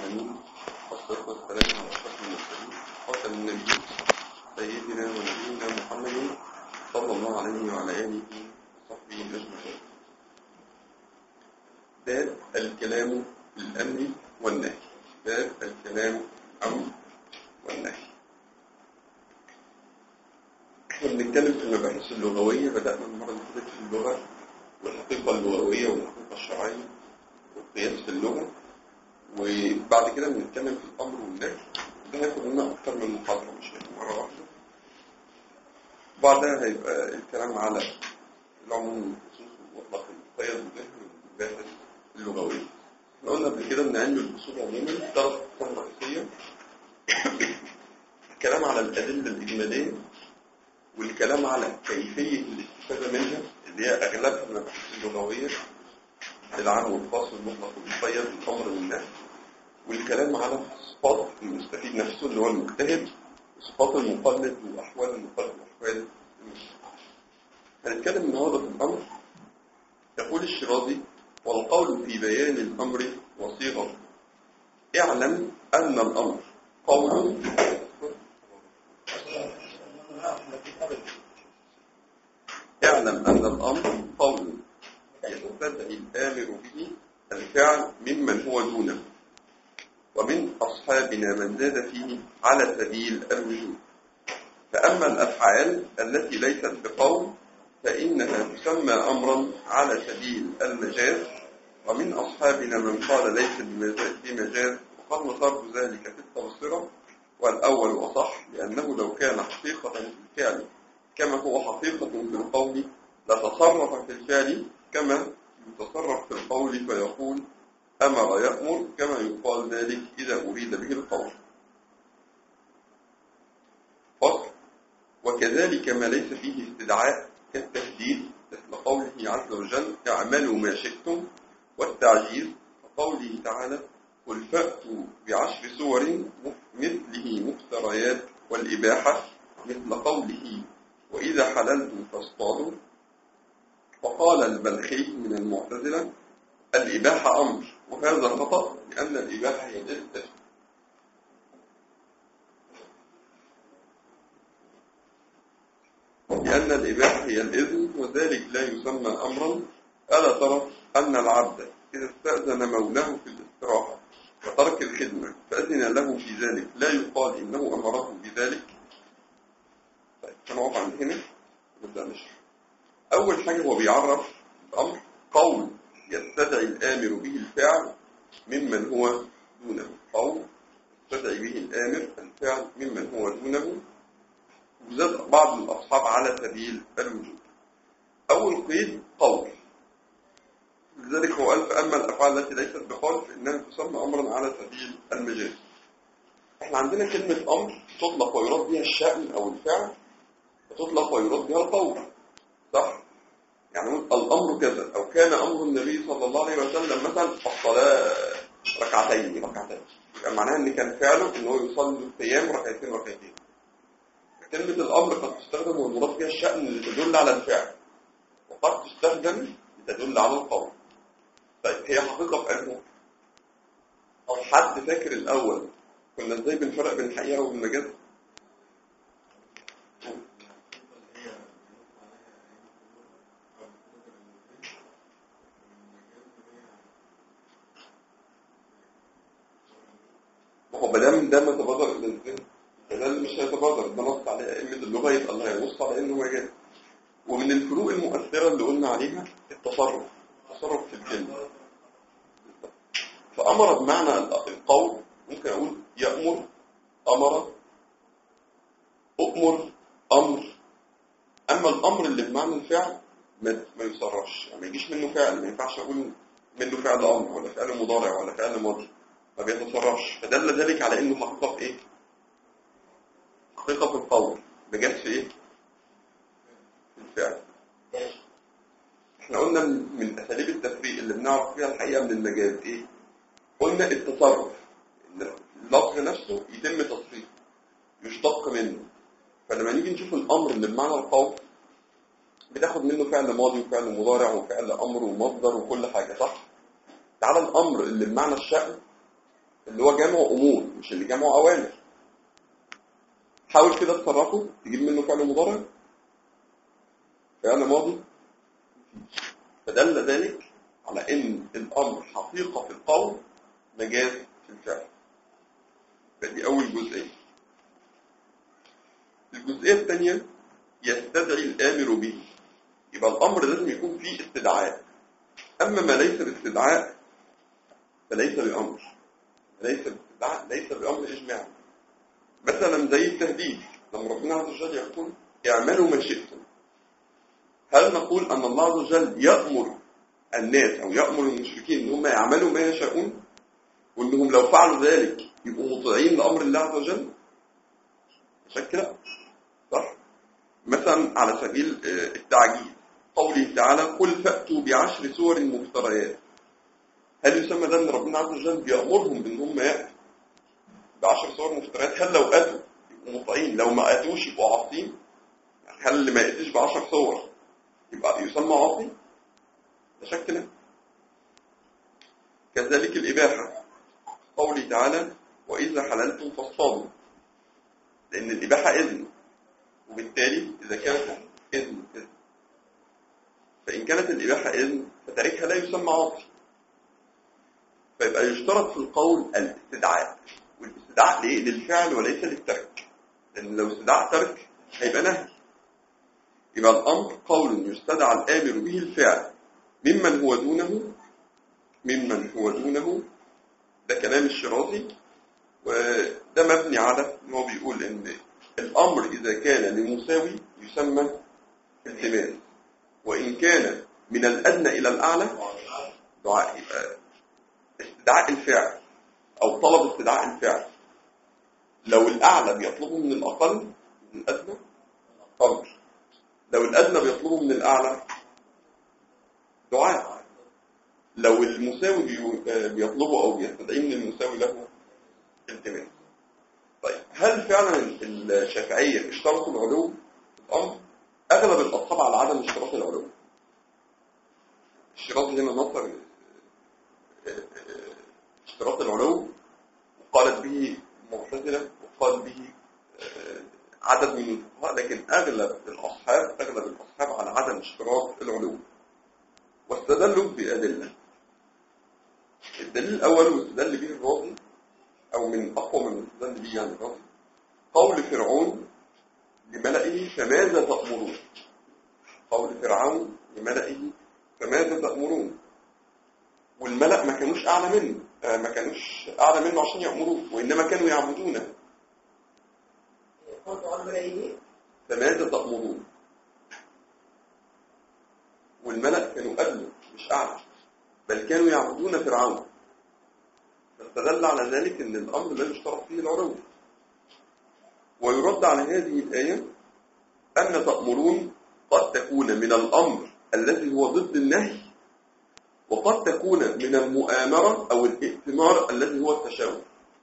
العالمين والصلاة والسلام على أشرف المرسلين خاتم النبيين سيدنا ونبينا محمد صلى الله عليه وعلى آله وصحبه أجمعين باب الكلام في الأمر والنهي باب الكلام الأمر والنهي احنا بنتكلم في المباحث اللغوية بدأنا المرة اللي فاتت في اللغة والحقيقة اللغوية والحقيقة الشرعية والقياس في اللغة وبعد كده بنتكلم في الأمر والنهي ده هياخد لنا أكتر من محاضرة مش هيبقى مرة واحدة بعدها هيبقى الكلام على العموم والخصوص والمطلق المقيد والنهي والمباحث اللغوية احنا قلنا قبل كده إن علم الأصول عموما ثلاث أقسام رئيسية الكلام على الأدلة الإجمالية والكلام على كيفية الاستفادة منها اللي هي أغلبها المباحث اللغوية العام والخاص والمطلق والمقيد والأمر والنهي والكلام على صفات المستفيد نفسه اللي هو المجتهد وصفات المقلد وأحوال المقلد وأحوال المستفيد هنتكلم النهارده في الأمر يقول الشرازي والقول في بيان الأمر وصيغة اعلم أن الأمر قول اعلم أن الأمر قول يستدعي الآمر به الفعل ممن هو دونه ومن أصحابنا من زاد فيه على سبيل الوجود فأما الأفعال التي ليست بقول فإنها تسمى أمرا على سبيل المجاز ومن أصحابنا من قال ليس بمجاز وقد نصرف ذلك في التبصرة والأول أصح لأنه لو كان حقيقة في الفعل كما هو حقيقة في القول لتصرف في الفعل كما يتصرف في القول فيقول أمر يأمر كما يقال ذلك إذا أريد به القول فصل وكذلك ما ليس فيه استدعاء كالتهديد مثل قوله عز وجل اعملوا ما شئتم والتعجيز وقوله تعالى قل فأتوا بعشر سور مثله مفتريات والإباحة مثل قوله وإذا حللتم فاصطادوا وقال البلخي من المعتزلة الإباحة أمر وهذا خطأ لأن الإباحة هي الإذن لأن الإباحة هي الإذن وذلك لا يسمى أمرا ألا ترى أن العبد إذا استأذن مولاه في الاستراحة وترك الخدمة فأذن له في ذلك لا يقال إنه أمره بذلك طيب هنقف عند هنا نبدأ نشرح أول حاجة هو بيعرف الأمر قول يستدعي الآمر به الفعل ممن هو دونه قول يستدعي به الآمر الفعل ممن هو دونه وزاد بعض الأصحاب على سبيل الوجود أول قيد قول لذلك هو قال فأما الأفعال التي ليست بقول فإنها تسمى أمرا على سبيل المجاز احنا عندنا كلمة أمر تطلق ويراد بها الشأن أو الفعل وتطلق ويراد بها القول صح؟ يعني الأمر كذا أو كان أمر النبي صلى الله عليه وسلم مثلا الصلاة ركعتين ركعتين يبقى معناها إن كان فعله إن هو يصلي القيام ركعتين ركعتين كلمة الأمر قد تستخدم والمراد بها الشأن اللي تدل على الفعل وقد تستخدم لتدل على القول طيب هي حقيقة في أنه أو حد فاكر الأول كنا إزاي بنفرق بين الحقيقة والمجاز هو ما دام ده ما تبادر الى الذهن فده اللي مش هيتبادر ده نص عليه ائمه اللغه يبقى الله هينص على انه مجاز ومن الفروق المؤثره اللي قلنا عليها التصرف التصرف في الكلمه فامر بمعنى القول ممكن اقول يامر امر اؤمر امر اما الامر اللي بمعنى الفعل ما ما يصرفش يعني ما يجيش منه فعل ما ينفعش اقول منه فعل امر ولا فعل مضارع ولا فعل ماضي ما بيتصرفش فدل ذلك على انه حقيقه في ايه حقيقه في القول بجد في ايه في الفعل احنا قلنا من اساليب التفريق اللي بنعرف فيها الحقيقه من المجاز ايه قلنا التصرف ان اللفظ نفسه يتم تصريفه يشتق منه فلما نيجي نشوف الامر اللي بمعنى القول بتاخد منه فعل ماضي وفعل مضارع وفعل امر ومصدر وكل حاجه صح تعالى الامر اللي بمعنى الشأن اللي هو جمع امور مش اللي جمع اوامر حاول كده تصرفه تجيب منه فعل مضارع فعل ماضي فدل ذلك على ان الامر حقيقه في القول مجاز في الفعل فدي اول جزئيه الجزئيه الثانيه يستدعي الامر به يبقى الامر لازم يكون فيه استدعاء اما ما ليس باستدعاء فليس بامر ليس باستدعاء ليس بامر اجماعي مثلا زي التهديد لما ربنا عز وجل يقول اعملوا ما شئتم هل نقول ان الله عز وجل يامر الناس او يامر المشركين ان هم يعملوا ما يشاءون وانهم لو فعلوا ذلك يبقوا مطيعين لامر الله عز وجل عشان كده صح مثلا على سبيل آه، التعجيز قوله تعالى قل فأتوا بعشر سور مفتريات هل يسمى ده ان ربنا عز وجل بيأمرهم بان هم يأتوا بعشر سور مفتريات هل لو أتوا يبقوا مطيعين لو ما أتوش يبقوا عاصين يعني هل اللي ما يأتيش بعشر صور يبقى يسمى عاصي ده شك لا كذلك الإباحة قوله تعالى وإذا حللتم فاصطادوا لأن الإباحة إذن وبالتالي إذا كانت إذن إذن فإن كانت الإباحة إذن فتاركها لا يسمى عاصي فيبقى يشترط في القول الاستدعاء والاستدعاء ليه؟ للفعل وليس للترك لأن لو استدعاء ترك هيبقى نهي يبقى الأمر قول يستدعى الآمر به الفعل ممن هو دونه ممن هو دونه ده كلام الشرازي وده مبني على ان هو بيقول ان الامر اذا كان لمساوي يسمى التماس وان كان من الادنى الى الاعلى دعاء يبقى استدعاء الفعل او طلب استدعاء الفعل لو الاعلى بيطلبه من الاقل من الادنى امر لو الادنى بيطلبه من الاعلى دعاء لو المساوي بي- بيطلبه او بيستدعيه من المساوي له التماس طيب هل فعلا الشافعيه اشترطوا العلو في الامر اغلب الاصحاب على عدم اشتراط العلو الشرازي هنا نصر اشتراط العلو وقالت به معتزله وقال به آه، عدد من الفقهاء لكن اغلب الاصحاب اغلب الاصحاب على عدم اشتراط العلو واستدلوا بادله الدليل الاول واستدل به الرازي او من اقوى من استدل به يعني الرازي قول فرعون لملئه فماذا تأمرون قول فرعون لملئه فماذا تأمرون والملأ ما كانوش أعلى منه آه، ما كانوش أعلى منه عشان يأمروه وإنما كانوا يعبدونه قلت عن ملايين فماذا تأمرون والملأ كانوا أدنى مش أعلى بل كانوا يعبدون فرعون فاستدل على ذلك أن الأمر لا يشترط فيه العلو ويرد على هذه الآية أن تأمرون قد تكون من الأمر الذي هو ضد النهي وقد تكون من المؤامرة أو الائتمار الذي هو التشاور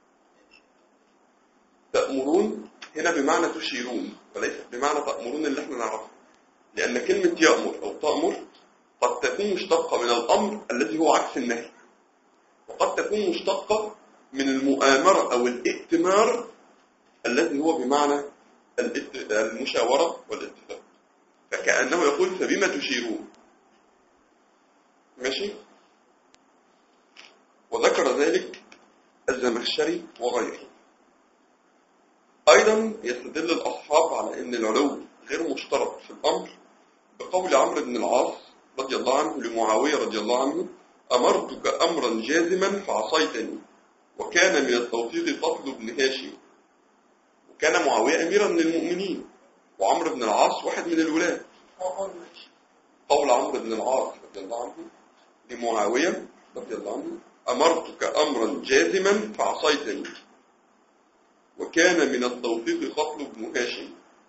تأمرون هنا بمعنى تشيرون وليس بمعنى تأمرون اللي احنا نعرفه لأن كلمة يأمر أو تأمر قد تكون مشتقة من الأمر الذي هو عكس النهي وقد تكون مشتقة من المؤامرة أو الائتمار الذي هو بمعنى الات- المشاورة والاتفاق فكأنه يقول فبما تشيرون ماشي وذكر ذلك الزمخشري وغيره أيضا يستدل الأصحاب على أن العلو غير مشترط في الأمر بقول عمرو بن العاص رضي الله عنه لمعاوية رضي الله عنه أمرتك أمرا جازما فعصيتني وكان من التوفيق قتل ابن هاشم وكان معاوية أميرا من المؤمنين وعمرو بن العاص واحد من الولاة وقول ماشي قول عمرو بن العاص رضي الله عنه لمعاوية رضي الله عنه أمرتك أمرا جازما فعصيتني وكان من التوفيق قتل ابن هاشم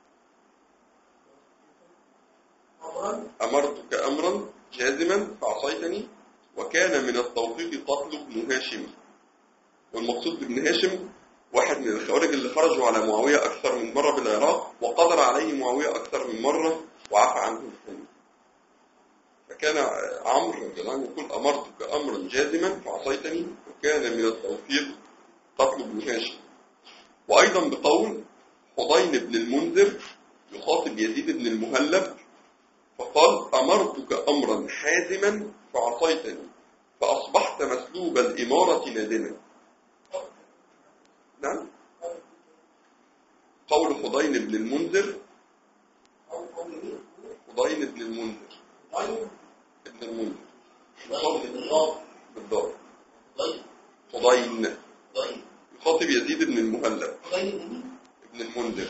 أمرا أمرتك أمرا جازما فعصيتني وكان من التوفيق قتل ابن هاشم والمقصود بابن هاشم واحد من الخوارج اللي خرجوا على معاوية أكثر من مرة بالعراق وقدر عليه معاوية أكثر من مرة وعفى عنه الثاني فكان عمرو رضي الله عنه يقول أمرتك أمرا جازما فعصيتني وكان من التوفيق تطلب هاشم وأيضا بقول حضين بن المنذر يخاطب يزيد بن المهلب فقال أمرتك أمرا حازما فعصيتني فأصبحت مسلوب الإمارة نادما نعم قول حضين بن المنذر أو أو مين؟ حضين بن المنذر طيب ابن المنذر طيب بالضبط بالضبط طيب حضين طيب يخاطب يزيد بن المهلب طيب مين؟ ابن المنذر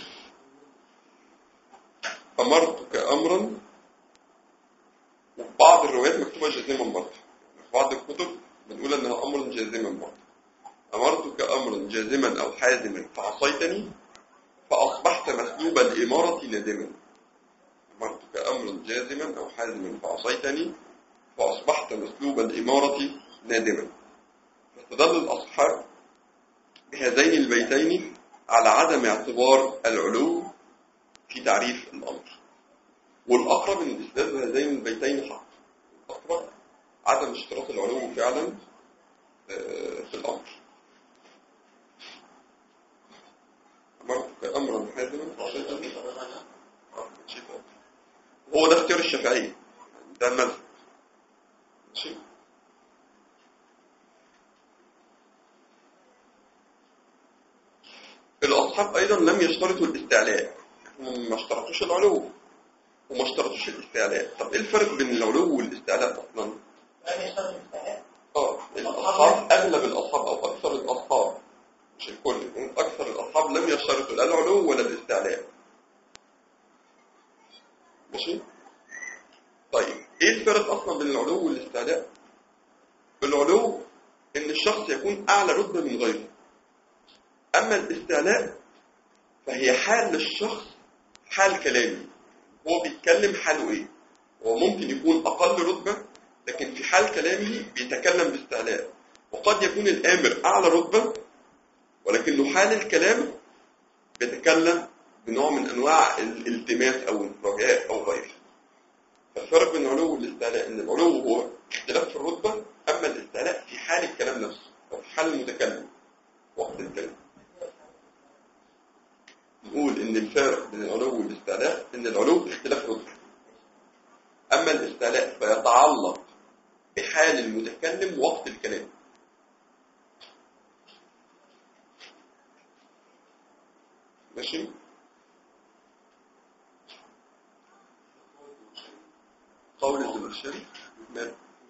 أمرتك أمرا وفي بعض الروايات مكتوبة جازما برضه في بعض الكتب بنقول أنها أمر جازما برضه أمرتك أمرا جازما أو حازما فعصيتني فأصبحت مسلوب الإمارة نادما أمرتك أمرا جازما أو حازما فعصيتني فأصبحت مسلوب الإمارة نادما فاستدل الأصحاب بهذين البيتين على عدم اعتبار العلو في تعريف الأمر والأقرب أن الاستدلال بهذين البيتين حق الأقرب عدم اشتراط العلو فعلا آه، في الأمر أمرتك أمرا حازما فعصيتني ماشي طيب. هو ده اختيار الشافعية ده المذهب ماشي الأصحاب أيضا لم يشترطوا الاستعلاء هم ما اشترطوش العلو وما اشترطوش الاستعلاء طب ايه الفرق بين العلو والاستعلاء أصلا؟ لا يشتغل بالسلام اه الأصحاب أغلب الأصحاب أو أكثر الأصحاب مش الكل أكثر الأصحاب لم يشترطوا لا العلو ولا الاستعلاء ماشي طيب ايه الفرق اصلا بين العلو والاستعلاء العلو ان الشخص يكون اعلى رتبه من غيره اما الاستعلاء فهي حال للشخص حال كلامي هو بيتكلم حاله ايه هو ممكن يكون اقل رتبه لكن في حال كلامه بيتكلم باستعلاء وقد يكون الامر اعلى رتبه ولكنه حال الكلام بيتكلم بنوع من انواع الالتماس او الرجاء او غيره فالفرق بين العلو والاستعلاء ان العلو هو اختلاف في الرتبه اما الاستعلاء في حال الكلام نفسه او في حال المتكلم وقت الكلام نقول ان الفرق بين العلو والاستعلاء ان العلو اختلاف رتبه اما الاستعلاء فيتعلق بحال المتكلم وقت الكلام ماشي قول الزمخشري مال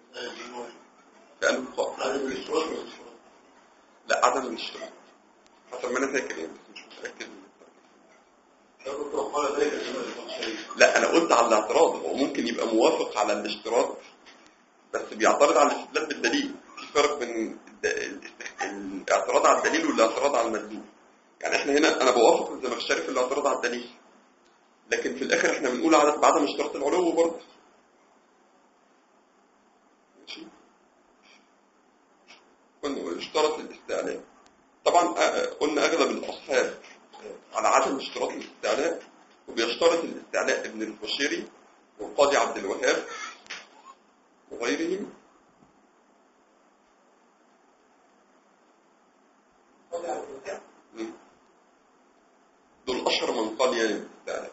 كأنه قال لا عدم الاشتراك حسب ما انا فاكر يعني بس مش متأكد من التعريف. لا انا قلت على الاعتراض هو ممكن يبقى موافق على الاشتراط بس بيعترض على الاستدلال بالدليل في فرق بين الد- الاست- الاعتراض على الدليل والاعتراض على المدلول يعني احنا هنا انا بوافق الزمخشري في الاعتراض على الدليل لكن في الاخر احنا بنقول على بعدم اشتراط العلو برضه ماشي قلنا اشترط الاستعلاء طبعا آه، قلنا اغلب الاصحاب آه، على عدم اشتراط الاستعلاء وبيشترط الاستعلاء ابن البشيري والقاضي عبد الوهاب وغيرهم مم. دول اشهر من قال يعني بالاستعلاء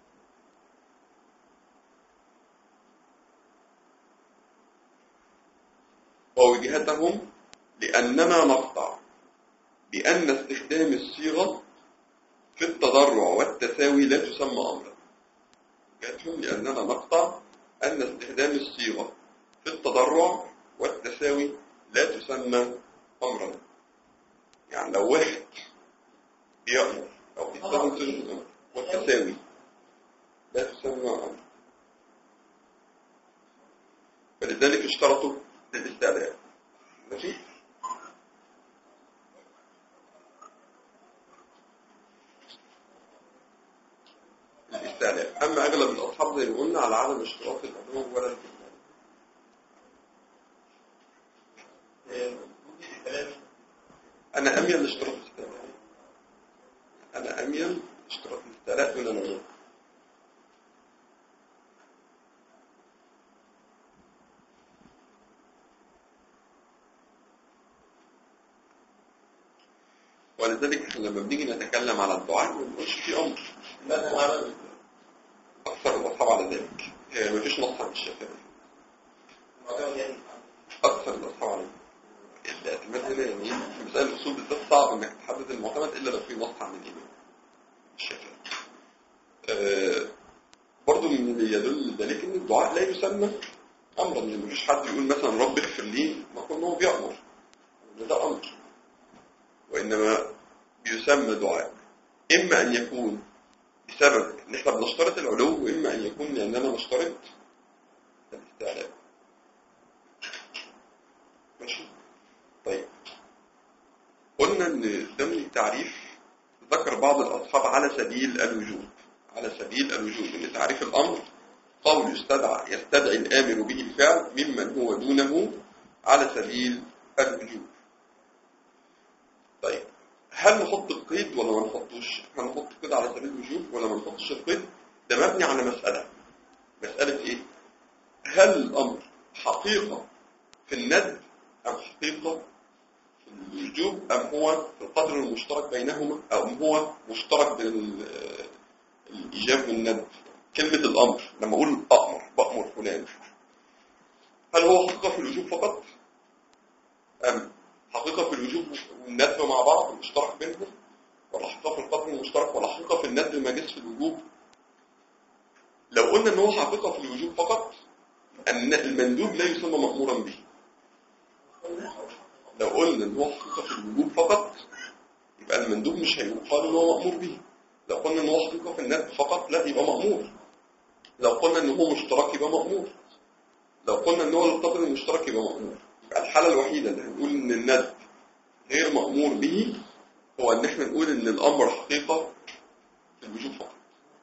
ووجهتهم لأننا نقطع بأن استخدام الصيغة في التضرع والتساوي لا تسمى أمرا وجهتهم لأننا نقطع أن استخدام الصيغة في التضرع والتساوي لا تسمى أمرا يعني لو واحد بيأمر أو بيستخدم صيغة الأمر والتساوي لا تسمى أمرا فلذلك اشترطوا للاستعلاء ماشي الاستعلاء اما اغلب الاصحاب زي ما قلنا على عدم اشتراط العلو ولا الاستعلاء انا اميل لاشتراط الاستعلاء انا اميل لاشتراط الاستعلاء دون العلو ولذلك احنا لما بنيجي نتكلم على الدعاء ما بنقولش في امر مثلا عمل اكثر الاصحاب على ذلك ما فيش نص عن الشافعي المعتمد يعني اكثر الاصحاب على ذلك الاعتماد هنا يعني في مسائل الاصول بالذات صعب انك تحدد المعتمد الا لو في نص عن الامام الشافعي آه، برضو من اللي يدل ذلك ان الدعاء لا يسمى امرا ان مفيش حد يقول مثلا رب اغفر لي ما كنا هو بيامر إن ده امر وانما يسمى دعاء اما ان يكون بسبب ان احنا بنشترط العلو واما ان يكون لاننا نشترط الاستعلاء ماشي طيب قلنا ان ضمن التعريف ذكر بعض الاصحاب على سبيل الوجوب على سبيل الوجوب ان تعريف الامر قول يستدعى يستدعي الامر به الفعل ممن هو دونه على سبيل الوجوب طيب هل نحط القيد ولا ما نحطوش هل نحط القيد على سبيل الوجوب ولا ما نحطش القيد ده مبني على مسألة مسألة ايه هل الامر حقيقة في الند ام حقيقة في الوجوب ام هو في القدر المشترك بينهما او ام هو مشترك بين ال- الايجاب والند كلمة الامر لما اقول امر بأمر فلان هل هو حقيقة في الوجوب فقط ام حقيقة في الوجوب والندب مع بعض مشترك بينهم ولا حقيقة في القدر المشترك ولا حقيقة في الندب ما جاش في الوجوب لو قلنا ان هو حقيقة في الوجوب فقط ان المندوب لا يسمى مأمورا به لو قلنا ان هو حقيقة في الوجوب فقط يبقى المندوب مش هيقال ان هو مأمور به لو قلنا ان هو حقيقة في الندب فقط لا يبقى مأمور لو قلنا ان هو مشترك يبقى مأمور لو قلنا ان هو القدر المشترك يبقى مأمور يبقى الحالة الوحيدة اللي هنقول ان الندب غير مأمور به هو ان احنا نقول ان الامر حقيقة في الوجوب فقط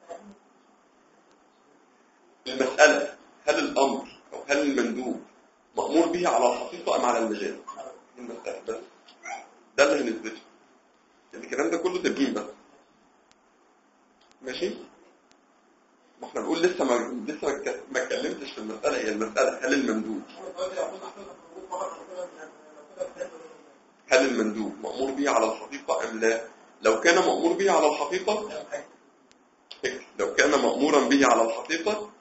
المسألة هل الامر او هل المندوب مأمور به على الحقيقة ام على المجاز المسألة بس ده اللي هنثبته يعني الكلام ده كله تبيين بس ماشي ما احنا بنقول لسه ما لسه ما اتك- ما اتكلمتش في المسألة هي المسألة هل المندوب هل المندوب مأمور به على الحقيقة أم لا لو كان مأمور به على الحقيقة لو كان مأمورا به على الحقيقة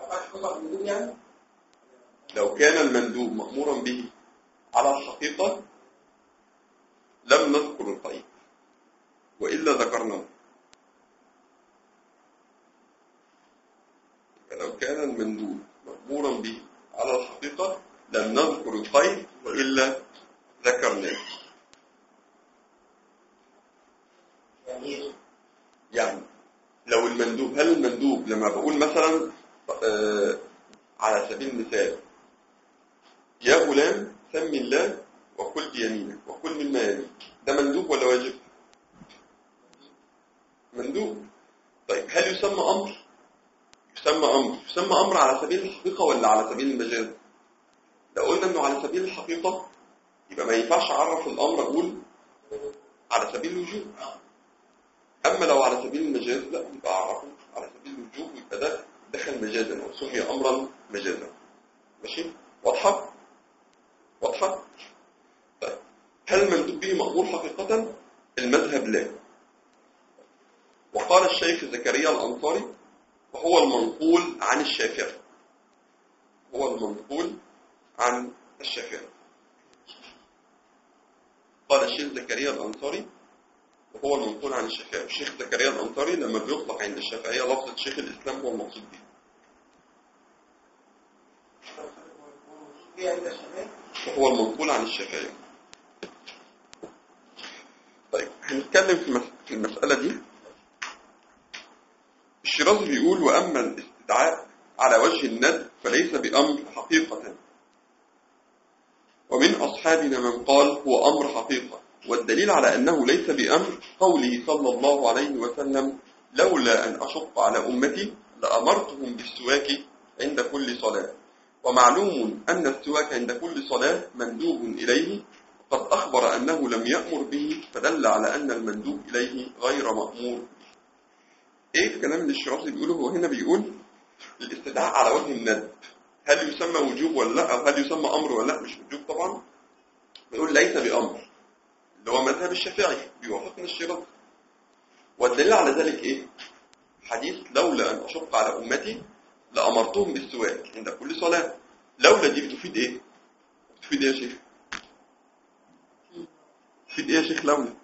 لو كان المندوب مأمورا به على الحقيقة لم نذكر القيد وإلا ذكرناه لو كان المندوب مأمورا به على الحقيقة لم نذكر القيد وإلا ذكرناه يعني يعني لو المندوب هل المندوب لما بقول مثلا آه على سبيل المثال يا غلام سمي الله وكل بيمينك وكل مما يليك ده مندوب ولا واجب مندوب طيب هل يسمى امر يسمى امر يسمى امر على سبيل الحقيقه ولا على سبيل المجاز لو قلنا انه على سبيل الحقيقه يبقى ما ينفعش اعرف الامر اقول على سبيل الوجوب اما لو على سبيل المجاز لا يبقى اعرفه على سبيل الوجوب يبقى ده دخل مجازا او سمي امرا مجازا ماشي واضحه واضحه طيب هل المندوب به مأمور حقيقة المذهب لا وقال الشيخ زكريا الأنصاري وهو المنقول عن الشافعي هو المنقول عن الشافعي قال الشيخ زكريا الأنصاري وهو المنقول عن الشافعي الشيخ زكريا الأنصاري لما بيطلق عند الشافعية لفظة شيخ الإسلام هو المقصود به وهو المنقول عن الشافعي طيب هنتكلم في مس- في المسألة دي الشيرازي بيقول وأما الاستدعاء على وجه الند فليس بأمر حقيقة ومن أصحابنا من قال هو أمر حقيقة والدليل على أنه ليس بأمر قوله صلى الله عليه وسلم لولا أن أشق على أمتي لأمرتهم بالسواك عند كل صلاة ومعلوم أن السواك عند كل صلاة مندوب إليه وقد أخبر أنه لم يأمر به فدل على أن المندوب إليه غير مأمور به إيه الكلام اللي الشرافي بيقوله هو هنا بيقول الاستدعاء على وجه الندب هل يسمى وجوب ولا لا أو هل يسمى أمر ولا لا مش وجوب طبعا بيقول ليس بأمر اللي هو مذهب الشافعي بيوافقنا الشيرازي والدليل على ذلك ايه حديث لولا ان اشق على امتي لامرتهم بالسواك عند كل صلاه لولا دي بتفيد ايه بتفيد ايه يا شيخ بتفيد ايه يا شيخ لولا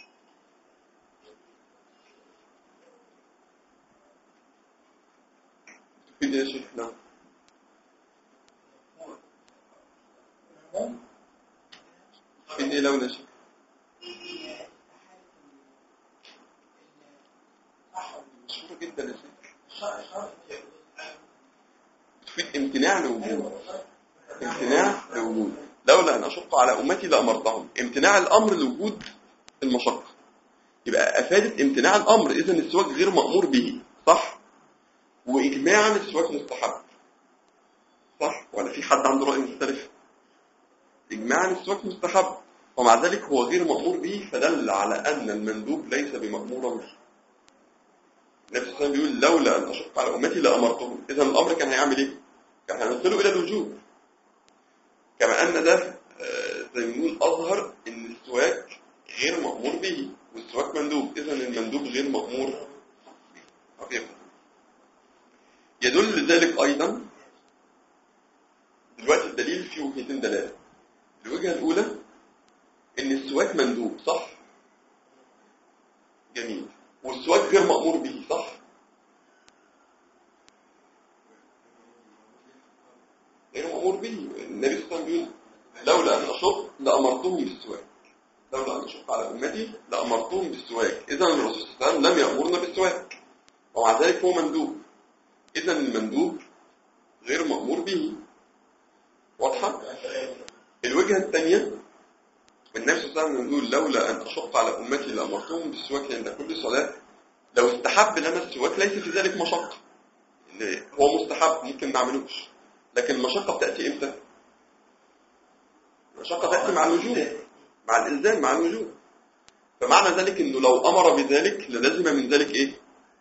بتفيد ايه يا شيخ لولا بتفيد ايه لولا يا شيخ مشهورة جدا يا شيخ تفيد امتناع لوجود امتناع لوجود لولا ان اشق على امتي لامرتهم امتناع الامر لوجود المشقه يبقى افادت امتناع الامر اذا السواك غير مامور به صح واجماعا السواك مستحب صح ولا في حد عنده راي مختلف اجماعا السواك مستحب ومع ذلك هو غير مامور به فدل على ان المندوب ليس بمامورا به النبي صلى الله عليه وسلم بيقول لولا ان اشق على امتي لامرتهم اذا الامر كان هيعمل ايه كان هينقله الى الوجوب كما ان ده آه، زي ما بنقول اظهر ان السواك غير مامور به والسواك مندوب اذا المندوب غير مامور به حقيقة. يدل ذلك ايضا دلوقتي الدليل فيه وجهتين دلاله الوجهه الاولى ان السواك مندوب صح جميل والسواك غير مأمور به صح غير مأمور به النبي صلى الله عليه وسلم بيقول لولا أن أشق لأمرتهم بالسواك لولا أن أشق على أمتي لأمرتهم بالسواك إذا الرسول صلى الله عليه وسلم لم يأمرنا بالسواك ومع ذلك هو مندوب إذا المندوب غير مأمور به واضحة؟ الوجهة الثانية النبي صلى الله عليه وسلم يقول لولا أن أشق على أمتي لأمرتهم بالسواك عند كل صلاة لو استحب لنا السواك ليس في ذلك مشقة إن هو مستحب ممكن ما نعملوش لكن المشقة بتأتي إمتى؟ المشقة تأتي مع الوجوب مع الإلزام مع الوجوب فمعنى ذلك إنه لو أمر بذلك للزم من ذلك إيه؟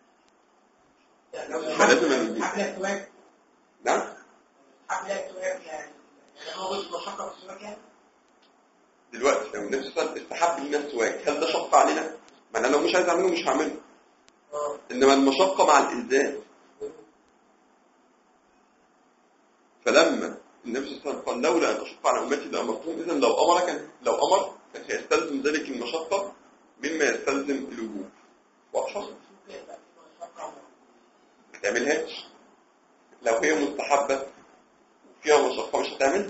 فلازم أن- حبل السواك نعم؟ حبل السواك يعني يعني هو وجه مشقة في السواك يعني دلوقتي لو النبي صلى الله عليه وسلم استحب لنا السواك هل ده شق علينا؟ ما أنا لو مش عايز أعمله مش هعمله اه إنما المشقة مع الإلزام فلما النبي صلى الله عليه وسلم قال لولا أن أشق على أمتي لأمرتهم إذا لو أمر كان لو أمر كان سيستلزم ذلك المشقة مما يستلزم الوجوب واضحة؟ ما تعملهاش لو هي مستحبة وفيها مشقة مش هتعملها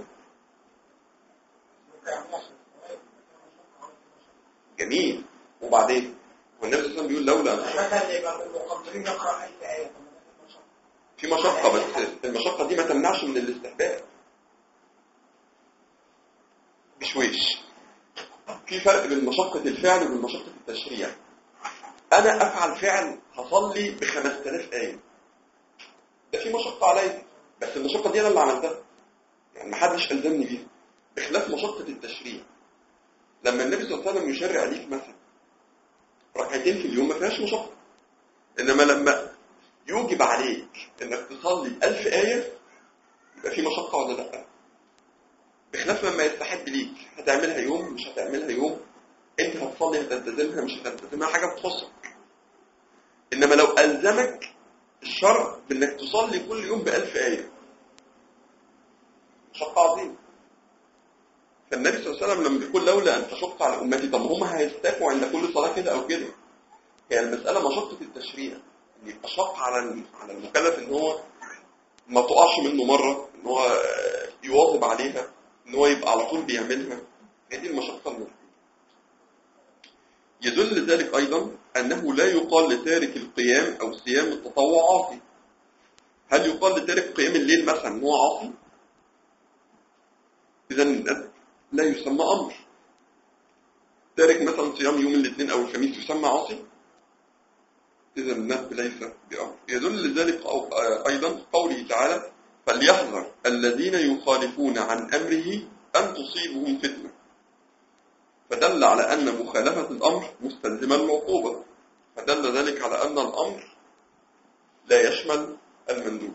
جميل وبعدين والنبي صلى الله عليه وسلم بيقول لولا أن أشق مثلا يبقى المقدرين يقرأ ألف آية طب ما ده مشقة. في مشقة بس المشقة دي ما تمنعش من الاستحباب بشويش في فرق بين مشقة الفعل وبين مشقة التشريع أنا أفعل فعل هصلي ب 5000 آية ده في مشقة عليا بس المشقة دي أنا اللي عملتها يعني محدش ألزمني بيها بخلاف مشقة التشريع لما النبي صلى الله عليه وسلم يشرع عليك مثلا ركعتين في اليوم ما فيهاش مشقة إنما لما يوجب عليك انك تصلي ألف آية يبقى في مشقة ولا لا بخلاف لما يستحب ليك هتعملها يوم مش هتعملها يوم انت هتصلي هتلتزمها مش هتلتزمها حاجة بتخصك انما لو ألزمك الشرع بانك تصلي كل يوم بألف آية مشقة عظيمة فالنبي صلى الله عليه وسلم لما بيقول لولا أن تشق على أمتي طب هم هيستاكوا عند كل صلاة كده أو كده هي المسألة مشقة التشريع ان يبقى شق على على المكلف ان هو ما تقعش منه مرة ان هو آه، يواظب عليها ان هو يبقى على طول بيعملها هي دي المشقة الموجودة يدل ذلك ايضا انه لا يقال لتارك القيام او صيام التطوع عاصي هل يقال لتارك قيام الليل مثلا ان هو عاصي اذا لا يسمى امر تارك مثلا صيام يوم الاثنين او الخميس يسمى عاصي إذا النهب ليس بأمر يدل لذلك أو- آه، أيضا قوله تعالى فليحذر الذين يخالفون عن أمره أن تصيبهم فتنة فدل على أن مخالفة الأمر مستلزمة العقوبة فدل ذلك على أن الأمر لا يشمل المندوب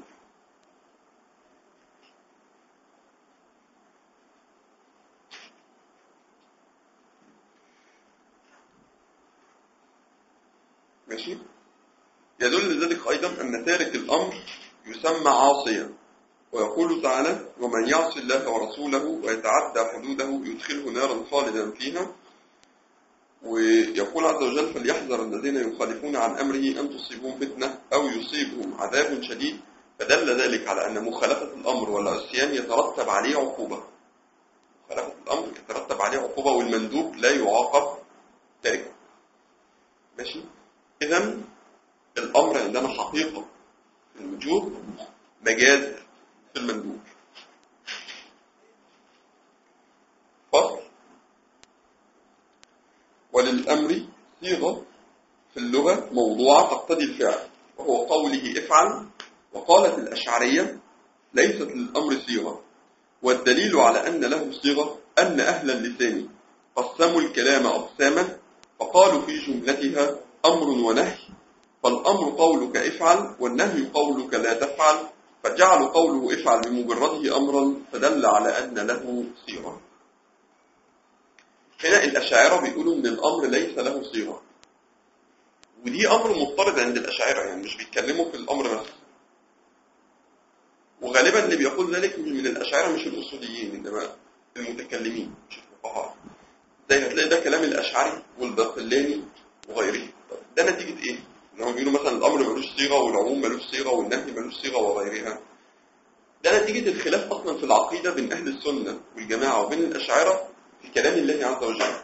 ماشي يدل ذلك أيضا أن تارك الأمر يسمى عاصيا ويقول تعالى ومن يعص الله ورسوله ويتعدى حدوده يدخله نارا خالدا فيها ويقول عز وجل فليحذر الذين يخالفون عن أمره أن تصيبهم فتنة أو يصيبهم عذاب شديد فدل ذلك على أن مخالفة الأمر والعصيان يترتب عليه عقوبة مخالفة الأمر يترتب عليه عقوبة والمندوب لا يعاقب تاركه ماشي إذا الأمر عندنا حقيقة في الوجوب مجاز في المندوب فصل وللأمر صيغة في اللغة موضوعة تقتضي الفعل وهو قوله افعل وقالت الأشعرية ليست للأمر صيغة والدليل على أن له صيغة أن أهل اللسان قسموا الكلام أقساما فقالوا في جملتها أمر ونهي فالأمر قولك افعل والنهي قولك لا تفعل فجعلوا قوله افعل بمجرده أمرا فدل على أن له صيغة هنا الأشاعرة بيقولوا إن الأمر ليس له صيغة ودي أمر مضطرد عند الأشاعرة يعني مش بيتكلموا في الأمر بس وغالبا اللي بيقول ذلك من الأشاعرة مش الأصوليين إنما المتكلمين مش الفقهاء زي هتلاقي ده كلام الأشعري والباقلاني وغيره طب ده نتيجة إيه؟ إن هم بيقولوا مثلا الأمر ملوش صيغة والعموم ملوش صيغة والنهي ملوش صيغة وغيرها ده نتيجة الخلاف أصلا في العقيدة بين أهل السنة والجماعة وبين الأشاعرة في كلام الله عز وجل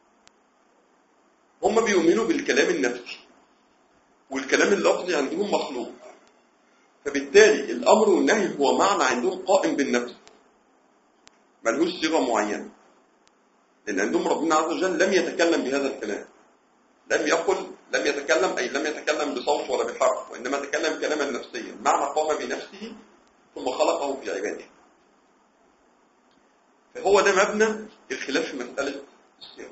هم بيؤمنوا بالكلام النفسي والكلام اللفظي عندهم مخلوق فبالتالي الأمر والنهي هو معنى عندهم قائم بالنفس ملهوش صيغة معينة لأن عندهم ربنا عز وجل لم يتكلم بهذا الكلام لم يقل لم يتكلم أي لم يتكلم بصوت ولا بحرف وإنما تكلم كلاما نفسيا معنى قام بنفسه ثم خلقه في عباده فهو ده مبنى الخلاف في مسألة الصيغة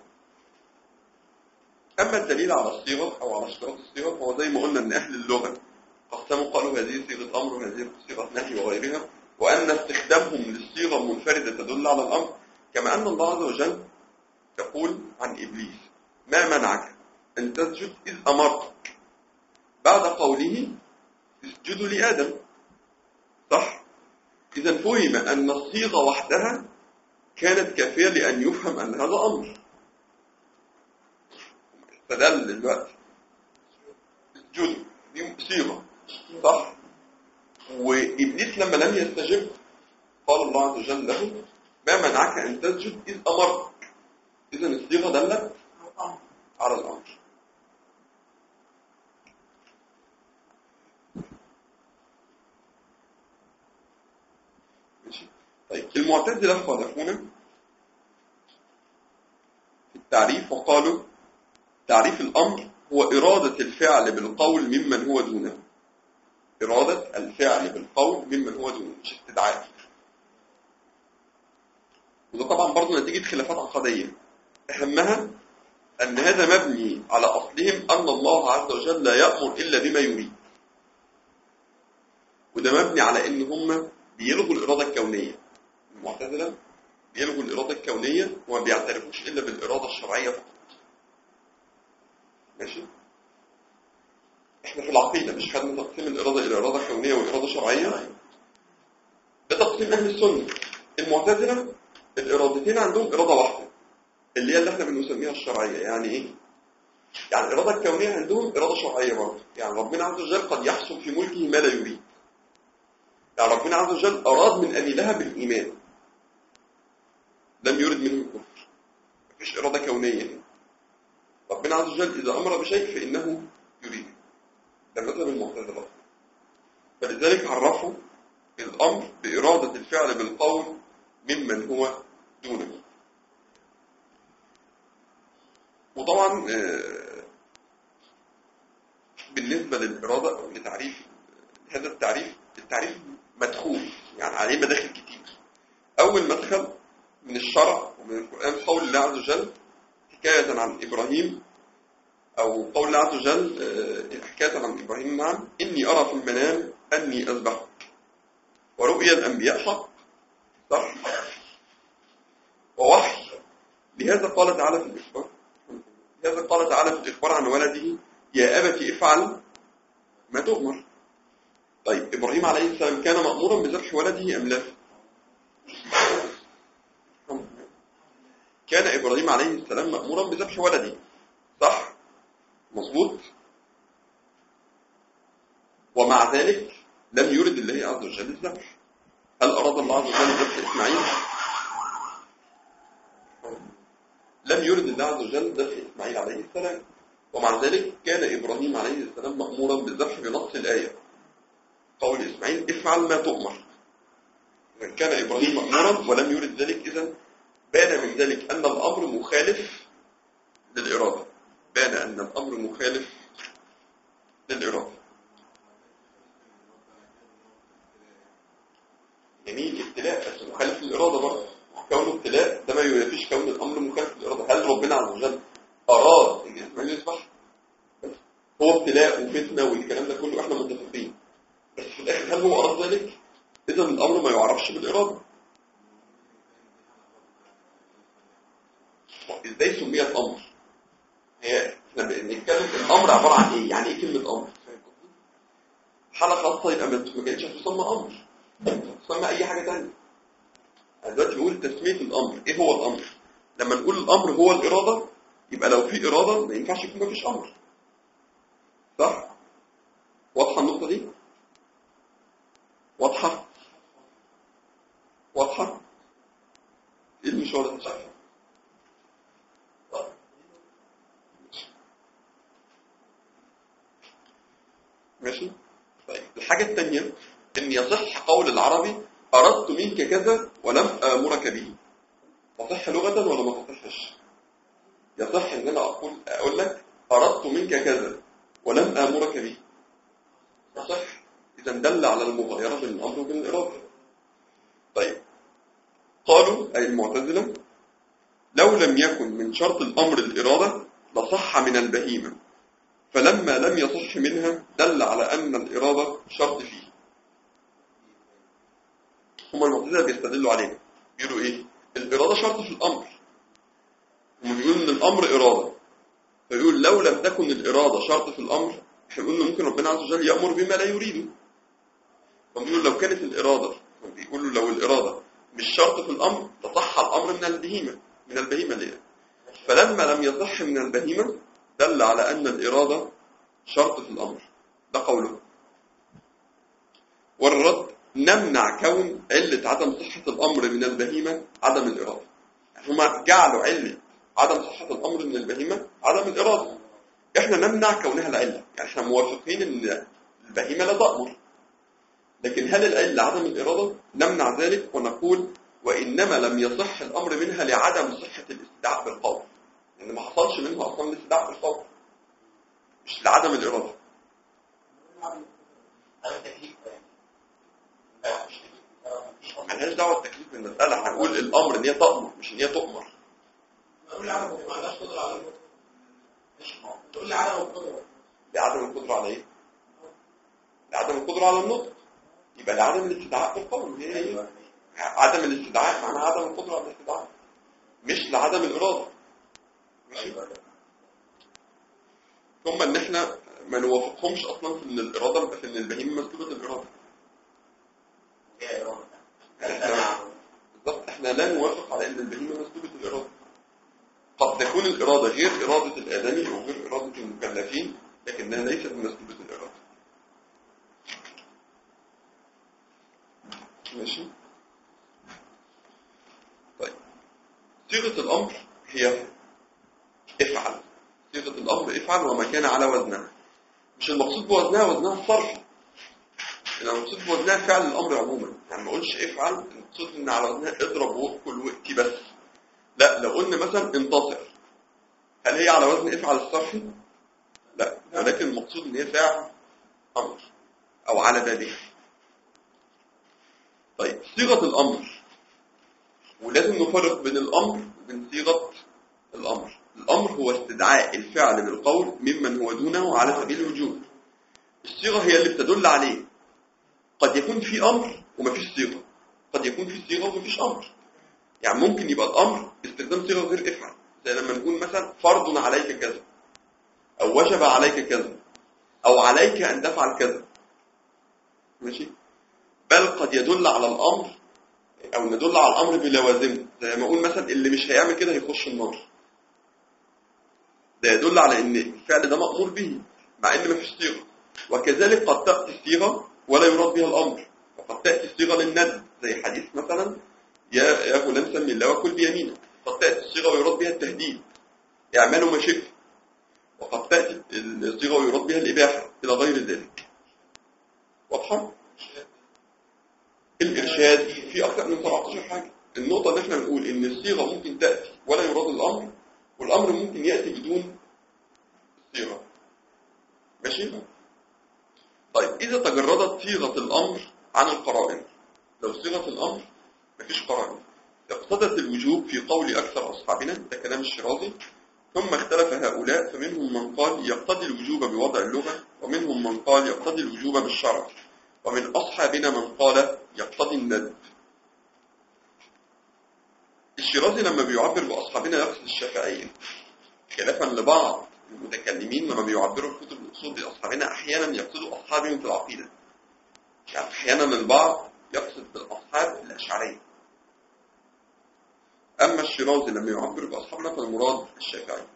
أما الدليل على الصيغة أو على اشتراط الصيغة فهو زي ما قلنا أن أهل اللغة قسموا قالوا هذه صيغة أمر وهذه صيغة نهي وغيرها وأن استخدامهم للصيغة المنفردة تدل على الأمر كما أن الله عز وجل يقول عن إبليس ما منعك أن تسجد إذ أمرتك بعد قوله اسجدوا لآدم صح؟ إذا فهم أن الصيغة وحدها كانت كافية لأن يفهم أن هذا أمر استدل دلوقتي اسجدوا دي صيغة صح؟ وإبليس لما لم يستجب قال الله عز وجل له ما منعك أن تسجد إذ أمرتك إذا الصيغة دلت على الأمر ماشي طيب المعتزلة خالفونا في التعريف وقالوا تعريف الأمر هو إرادة الفعل بالقول ممن هو دونه إرادة الفعل بالقول ممن هو دونه مش استدعاء وده طبعا برضه نتيجة خلافات عقدية أهمها أن هذا مبني على أصلهم أن الله عز وجل لا يأمر إلا بما يريد وده مبني على أن هم بيلغوا الإرادة الكونية المعتزلة بيلغوا الإرادة الكونية وما بيعترفوش إلا بالإرادة الشرعية فقط ماشي احنا في العقيدة مش خدنا تقسيم الإرادة إلى إرادة كونية وإرادة شرعية ده تقسيم أهل السنة المعتزلة الإرادتين عندهم إرادة واحدة اللي هي اللي احنا بنسميها الشرعية يعني إيه؟ يعني الإرادة الكونية عندهم إرادة شرعية برضه يعني ربنا عز وجل قد يحصل في ملكه ما لا يريد يعني ربنا عز وجل أراد من أميلها بالإيمان لم يرد منه الكفر مفيش إرادة كونية هنا ربنا عز وجل إذا أمر بشيء فإنه يريد ده مذهب المعتزلة فلذلك عرفوا الأمر بإرادة الفعل بالقول ممن هو دونه وطبعا آه، بالنسبة للإرادة أو لتعريف هذا التعريف التعريف مدخول يعني عليه مداخل كتير أول مدخل من الشرع ومن القرآن قول الله عز وجل حكاية عن إبراهيم أو قول الله عز وجل آه، حكاية عن إبراهيم نعم إني أرى في المنام أني أذبحك ورؤيا الأنبياء حق صح ووحي لهذا قال تعالى في الإخبار لهذا قال تعالى في الإخبار عن ولده يا أبت افعل ما تؤمر طيب إبراهيم عليه السلام كان مأمورا بذبح ولده أم لا كان إبراهيم عليه السلام مأمورا بذبح ولده صح مظبوط ومع ذلك لم يرد الله عز وجل الذبح هل أراد الله عز وجل ذبح إسماعيل لم يرد الله عز وجل ذبح إسماعيل عليه السلام ومع ذلك كان إبراهيم عليه السلام مأمورا بالذبح بنص الآية قول إسماعيل افعل ما تؤمر كان إبراهيم مأمورا ولم يرد ذلك إذا بان من ذلك أن الأمر مخالف للإرادة بان أن الأمر مخالف للإرادة جميل ابتلاء بس مخالف للإرادة برضه كونه ابتلاء ده ما ينافيش كون الأمر مخالف للإرادة هل ربنا عز وجل أراد إن إسماعيل يذبح هو ابتلاء وفتنة والكلام ده كله احنا متفقين بس في الآخر هل هو أراد ذلك؟ إذا الأمر ما يعرفش بالإرادة إزاي سميت أمر؟ هي احنا بنتكلم في الأمر عبارة عن إيه؟ يعني إيه كلمة أمر؟ حالة خاصة يبقى ما كانتش هتسمى أمر تسمى أي حاجة تانية أنا دلوقتي بقول تسمية الأمر إيه هو الأمر؟ لما نقول الأمر هو الإرادة يبقى لو في إرادة ما ينفعش يكون مفيش أمر صح؟ واضحة النقطة دي؟ واضحة؟ واضحة؟ إيه اللي مش واضح؟ ماشي؟ طيب الحاجة الثانية إن يصح قول العربي أردت منك كذا ولم آمرك به تصح لغة ولا ما تصحش؟ يصح إن أنا أقول أقول لك أردت منك كذا ولم آمرك به يصح إذا دل على المغايرة بين الأمر وبين الإرادة طيب قالوا أي المعتزلة لو لم يكن من شرط الأمر الإرادة لصح من البهيمة فلما لم يصح منها دل على أن الإرادة شرط فيه هم المعتزلة بيستدلوا علينا بيقولوا إيه الإرادة شرط في الأمر هم بيقولوا إن الأمر إرادة فيقول لو لم تكن الإرادة شرط في الأمر احنا بنقول إن ممكن ربنا عز وجل يأمر بما لا يريده فبيقول لو كانت الإرادة بيقولوا لو الإرادة مش شرط في الأمر لصح الأمر من البهيمة من البهيمة ليه فلما لم يصح من البهيمة دل على أن الإرادة شرط في الأمر ده قوله والرد نمنع كون علة عدم صحة الأمر من البهيمة عدم الإرادة يعني هما جعلوا علة عدم صحة الأمر من البهيمة عدم الإرادة إحنا نمنع كونها العلة يعني إحنا موافقين إن البهيمة لا تأمر لكن هل العلة عدم الإرادة نمنع ذلك ونقول وإنما لم يصح الأمر منها لعدم صحة الاستدعاء بالقول لأن يعني ما حصلش منها أصلا الاستدعاء بالقول مش لعدم الإرادة ملهاش دعوة التكليف بالمسألة احنا هنقول الأمر إن هي تأمر مش إن هي تؤمر تقول لي عدم ما عندهاش قدرة على الموت تقول لي عدم القدرة لعدم القدرة على إيه؟ لعدم القدرة على النطق يبقى لعدم الاستدعاء بالقول هي هي عدم الاستدعاء معناها عدم القدرة على الاستدعاء مش لعدم الإرادة ماشي ثم ان احنا ما نوافقهمش اصلا في ان الاراده في ان البهيمه مسلوبه الاراده احنا بالظبط احنا لا نوافق على ان البهيمه مسلوبه الاراده قد تكون الاراده غير اراده الادمي او غير اراده المكلفين لكنها ليست مسلوبه الاراده ماشي طيب صيغه الامر هي افعل صيغة الأمر افعل وما كان على وزنها مش المقصود بوزنها وزنها الصرفي المقصود بوزنها فعل الأمر عموما يعني ما اقولش افعل المقصود ان على وزنها اضرب وكل وقتي بس لا لو قلنا مثلا انتصر هل هي على وزن افعل الصرفي لا ولكن المقصود ان هي فعل أمر أو على بابها طيب صيغة الأمر ولازم نفرق بين الأمر وبين صيغة الأمر الأمر هو استدعاء الفعل بالقول ممن هو دونه على سبيل الوجوب الصيغة هي اللي بتدل عليه قد يكون في أمر ومفيش صيغة قد يكون في صيغة ومفيش أمر يعني ممكن يبقى الأمر استخدام صيغة غير افعل زي لما نقول مثلا فرض عليك كذا أو وجب عليك كذا أو عليك أن تفعل كذا ماشي بل قد يدل على الأمر أو ندل على الأمر بلوازمه زي ما أقول مثلا اللي مش هيعمل كده هيخش النار ده يدل على ان الفعل ده مأمور به مع ان مفيش صيغه وكذلك قد تأتي الصيغه ولا يراد بها الامر وقد تأتي الصيغه للندب زي حديث مثلا يا يا فلان سمي الله وكل بيمينك قد تأتي الصيغه ويراد بها التهديد اعملوا ما شئت وقد تأتي الصيغه ويراد بها الاباحه الى غير ذلك واضحه الارشاد في اكثر من 17 حاجه النقطه اللي احنا بنقول ان الصيغه ممكن تأتي ولا يراد الامر والامر ممكن يأتي بدون صيغة ماشي طيب إذا تجردت صيغة الأمر عن القرائن لو صيغة الأمر مفيش قرائن اقتضت الوجوب في قول أكثر أصحابنا ده كلام الشرازي ثم اختلف هؤلاء فمنهم من قال يقتضي الوجوب بوضع اللغة ومنهم من قال يقتضي الوجوب بالشرع ومن أصحابنا من قال يقتضي الندب الشيرازي لما بيعبر بأصحابنا يقصد الشافعية خلافا لبعض المتكلمين لما بيعبروا في كتب الأصول بأصحابنا أحيانا يقصدوا أصحابهم في العقيدة يعني أحيانا البعض يقصد بالأصحاب الأشعرية أما الشيرازي لما يعبر بأصحابنا فالمراد الشافعي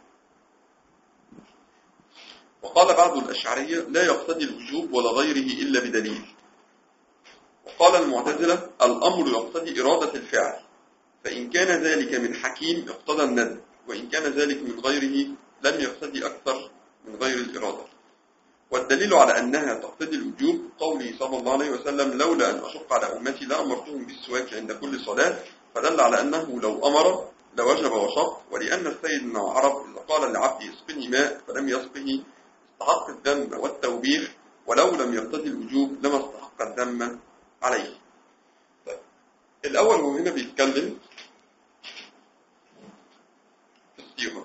وقال بعض الأشعرية لا يقتضي الوجوب ولا غيره إلا بدليل وقال المعتزلة الأمر يقتضي إرادة الفعل فإن كان ذلك من حكيم اقتضى الندب وإن كان ذلك من غيره لم يقتضي أكثر من غير الإرادة والدليل على أنها تقتضي الوجوب قوله صلى الله عليه وسلم لولا أن أشق على أمتي لأمرتهم بالسواك عند كل صلاة فدل على أنه لو أمر لوجب وشق ولأن السيد من العرب إذا قال لعبده اسقني ماء فلم يسقه استحق الذم والتوبيخ ولو لم يقتضي الوجوب لما استحق الذم عليه طيب. الأول هو هنا بيتكلم في الصيغة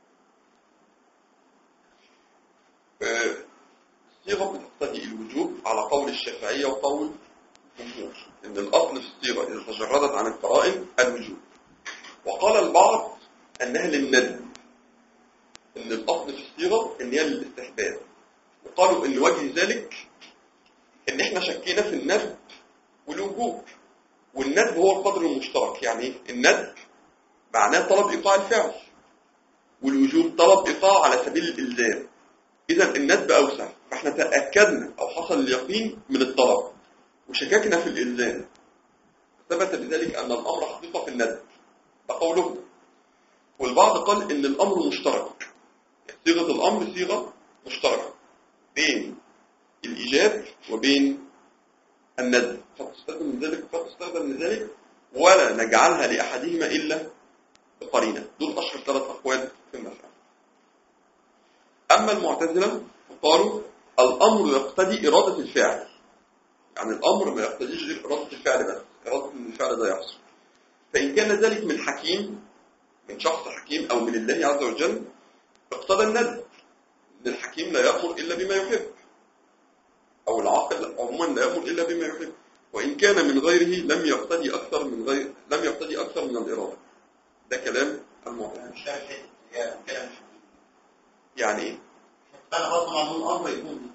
الصيغة بتقتضي الوجوب على قول الشافعية وقول الجمهور إن الأصل في الصيغة إذا تجردت عن القرائن الوجوب وقال البعض أنها للندب إن الأصل في الصيغة إن هي للاستحباب وقالوا إن وجه ذلك إن إحنا شكينا في الندب والوجوب والندب هو القدر المشترك يعني الندب معناه طلب إيقاع الفعل والوجوب طلب إيقاع على سبيل الإلزام إذا الندب أوسع فإحنا تأكدنا أو حصل اليقين من الطلب وشككنا في الإلزام ثبت بذلك أن الأمر حقيقة في الندب ده قوله والبعض قال إن الأمر مشترك صيغة الأمر صيغة مشتركة بين الإيجاب وبين الندب فتستخدم من ذلك فتستخدم من ذلك ولا نجعلها لأحدهما إلا بقرينة دول أشهر ثلاث أقوال في المسألة أما المعتزلة فقالوا الأمر يقتضي إرادة الفعل يعني الأمر ما يقتضيش غير إرادة الفعل بس إرادة أن الفعل ده يحصل فإن كان ذلك من حكيم من شخص حكيم أو من الله عز وجل اقتضى الندب أن الحكيم لا يأمر إلا بما يحب أو العاقل عموما لا يأمر إلا بما يحب وإن كان من غيره لم يقتضي أكثر من غير لم يقتضي أكثر من الإرادة ده كلام المعتزلة مش فاهم حته هي كلام يعني إيه؟ انا برضه معمول امر يكون